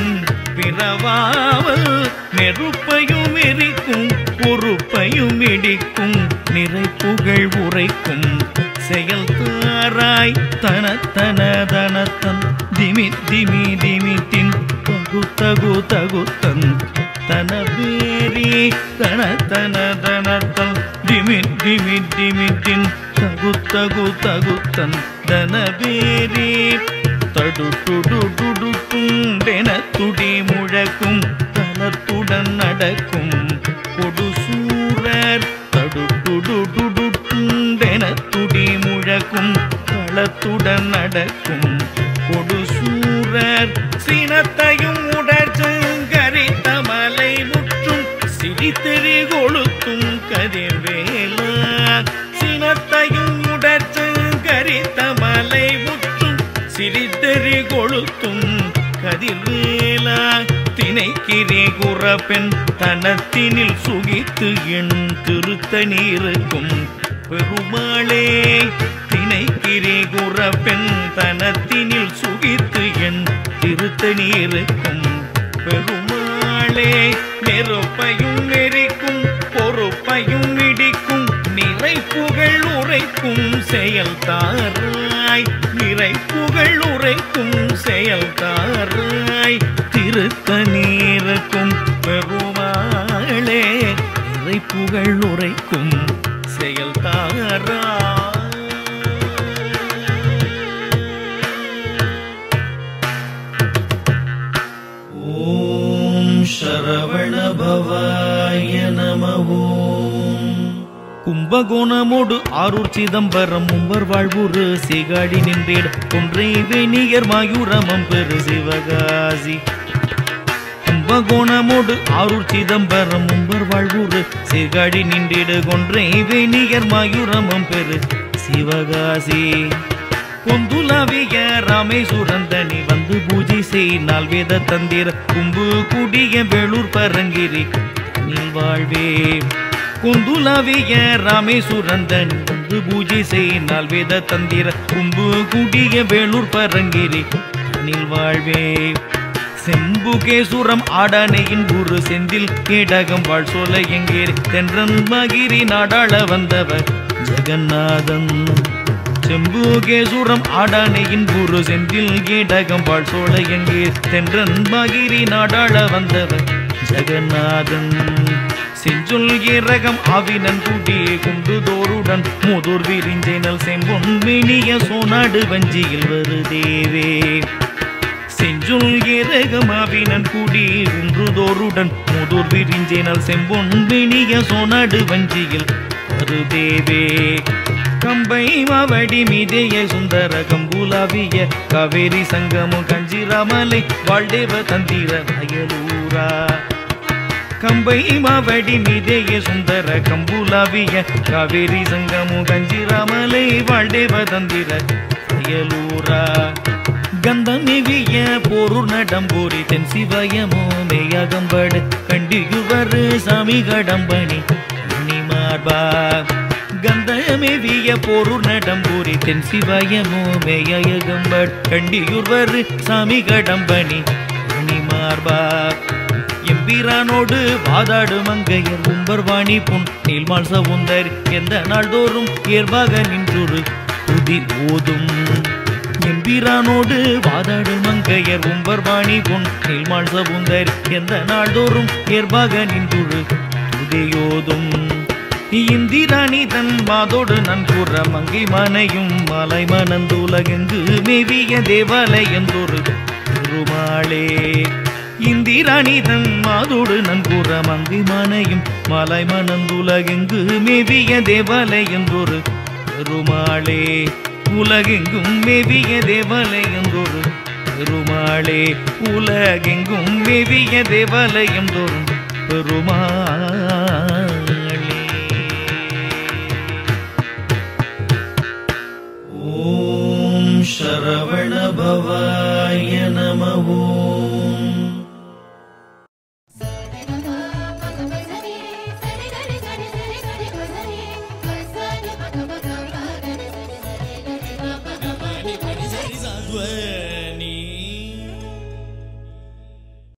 பிறவாமல் நெருப்பையும் எரிக்கும் பொறுப்பையும் இடிக்கும் நிறைப்புகள் உரைக்கும் செயல் தாராய் தன தன தனத்தன் திமி திமி திமித்தின் தகு தகு தகுத்தன் தன பேரி தன தன தனத்தன் திமி திமி திமித்தின் தகு தகு தகுத்தன் தன பேரி தடு துடு துடு துண்டென துடி முழக்கும் தளத்துடன் நடக்கும் கொடு சூரர் தடு துடு துடு துண்டென துடி முழக்கும் களத்துடன் நடக்கும் கொடு சூரர் சினத்தையும் உடற்சங்கரித்த மலை முற்றும் சிரித்தெறி கொளுத்தும் கதிர்வேலா சினத்தையும் உடற்சங்கரித்த மலை முற்றும் சிரித்தெறி கொளுத்தும் கதிர்வேலா திணைக்கிரே குறப்பெண் தனத்தினில் சுகித்து என் திருத்த நீருக்கும் பெருமாளே திணைக்கிரே குறப்பெண் தனத்தினில் சுகித்து என் திருத்த நீருக்கும் பெருமாளே நெருப்பையும் நெறிக்கும் பொறுப்பையும் இடிக்கும் நிறைப்புகள் உரைக்கும் செயல் தாராய் நிறைப்புகள் உரைக்கும் செயல் தாராய் திருத்த நீருக்கும் பெருமாளே நிறைப்புகள் உரைக்கும் செயல் ॐ शरवणभवाय नमः கும்பகோணமோடு ஆரூர் சிதம்பரம் மும்பர் வாழ்வுரு சிகாடி நின்றேட கொன்றை வேணியர் மாயூரமம் பெரு சிவகாசி கும்பகோணமோடு ஆரூர் சிதம்பரம் மும்பர் வாழ்வுரு சிகாடி நின்றேடு கொன்றை வேணியர் மாயூரமம் பெரு சிவகாசி பொந்துலவிய ராமேசுரந்தனி வந்து பூஜை செய்யினால் வேத தந்திர கும்பு குடிய வேளூர் பரங்கிரி நீல் வாழ்வே கொந்துலவிய ராமேசுரந்தன் வந்து பூஜை செய்யினால் வேத தந்திர கும்பு குடிய வேளூர் பரங்கிரி நீல் வாழ்வே செம்புகேசுரம் ஆடானையின் குரு செந்தில் கேடகம் வாழ் சோலை எங்கேரி தென்றன் மகிரி நாடாள வந்தவர் ஜெகநாதன் செம்புகேசுரம் ஆடானையின் குரு செந்தில் கேடகம் வாழ் சோலை எங்கே தென்றன் மகிரி நாடாள வந்தவர் ஜெகநாதன் செஞ்சொல் ஏரகம் ஆவினன் குடியே குண்டு தோருடன் முதுர் விரிஞ்சைனல் செம்பொன் மினிய சோனாடு வஞ்சியில் வருதேவே செஞ்சொல் ஏரகமாவினன் குடி குன்றுதோருடன் முதுர் விரிஞ்சேனல் செம்பொன் விணிய சோனாடு வஞ்சியில் வருதேவே கம்பை மாவடி மீதேய சுந்தர கம்புலாவிய காவேரி சங்கமு கஞ்சிராமலை வாழ்தேவ தந்திர அயலூரா கம்பை மாவடி மீதேய சுந்தர கம்புலாவிய காவேரி சங்கமு கஞ்சிராமலை வாழ்தேவ தந்திர அயலூரா கந்தமிவிய போரூர் நடம்பூரி தென் சிவயமோ மேயகம்படு கண்டியுவர் சாமி கடம்பணி மார்பா கந்தமிவிய போரூர் நடம்பூரி தென் சிவயமோ மேயகம்படு கண்டியுவர் சாமி கடம்பணி மார்பா எம்பிரானோடு வாதாடு மங்கையர் உம்பர்வாணி புன் நீல்மால் சவுந்தர் எந்த நாள்தோறும் ஏர்வாக நின்றொரு துதி ஓதும் எம்பிரானோடு வாதாடு மங்கையர் உம்பர்வாணி பொன் நீல்மால் சவுந்தர் எந்த நாள்தோறும் ஏர்வாக நின்றுரு துதியோதும் இந்திராணி தன் மாதோடு நன்கூற மங்கை மனையும் மலை மனந்துலகெங்கு மேவிய தேவாலயந்தொரு திருமாளே இந்திராணி தன் மாதோடு நன்கூற மங்கை மனையும் மலை மனந்துலகெங்கு மேவிய தேவாலயந்தொரு பெருமாளே உலகெங்கும் மேவிய தேவாலயந்தொரு பெருமாளே உலகெங்கும் மேவிய தேவாலயம் தோறும் பெருமாளே ॐ शरवणभवाय नमः Sari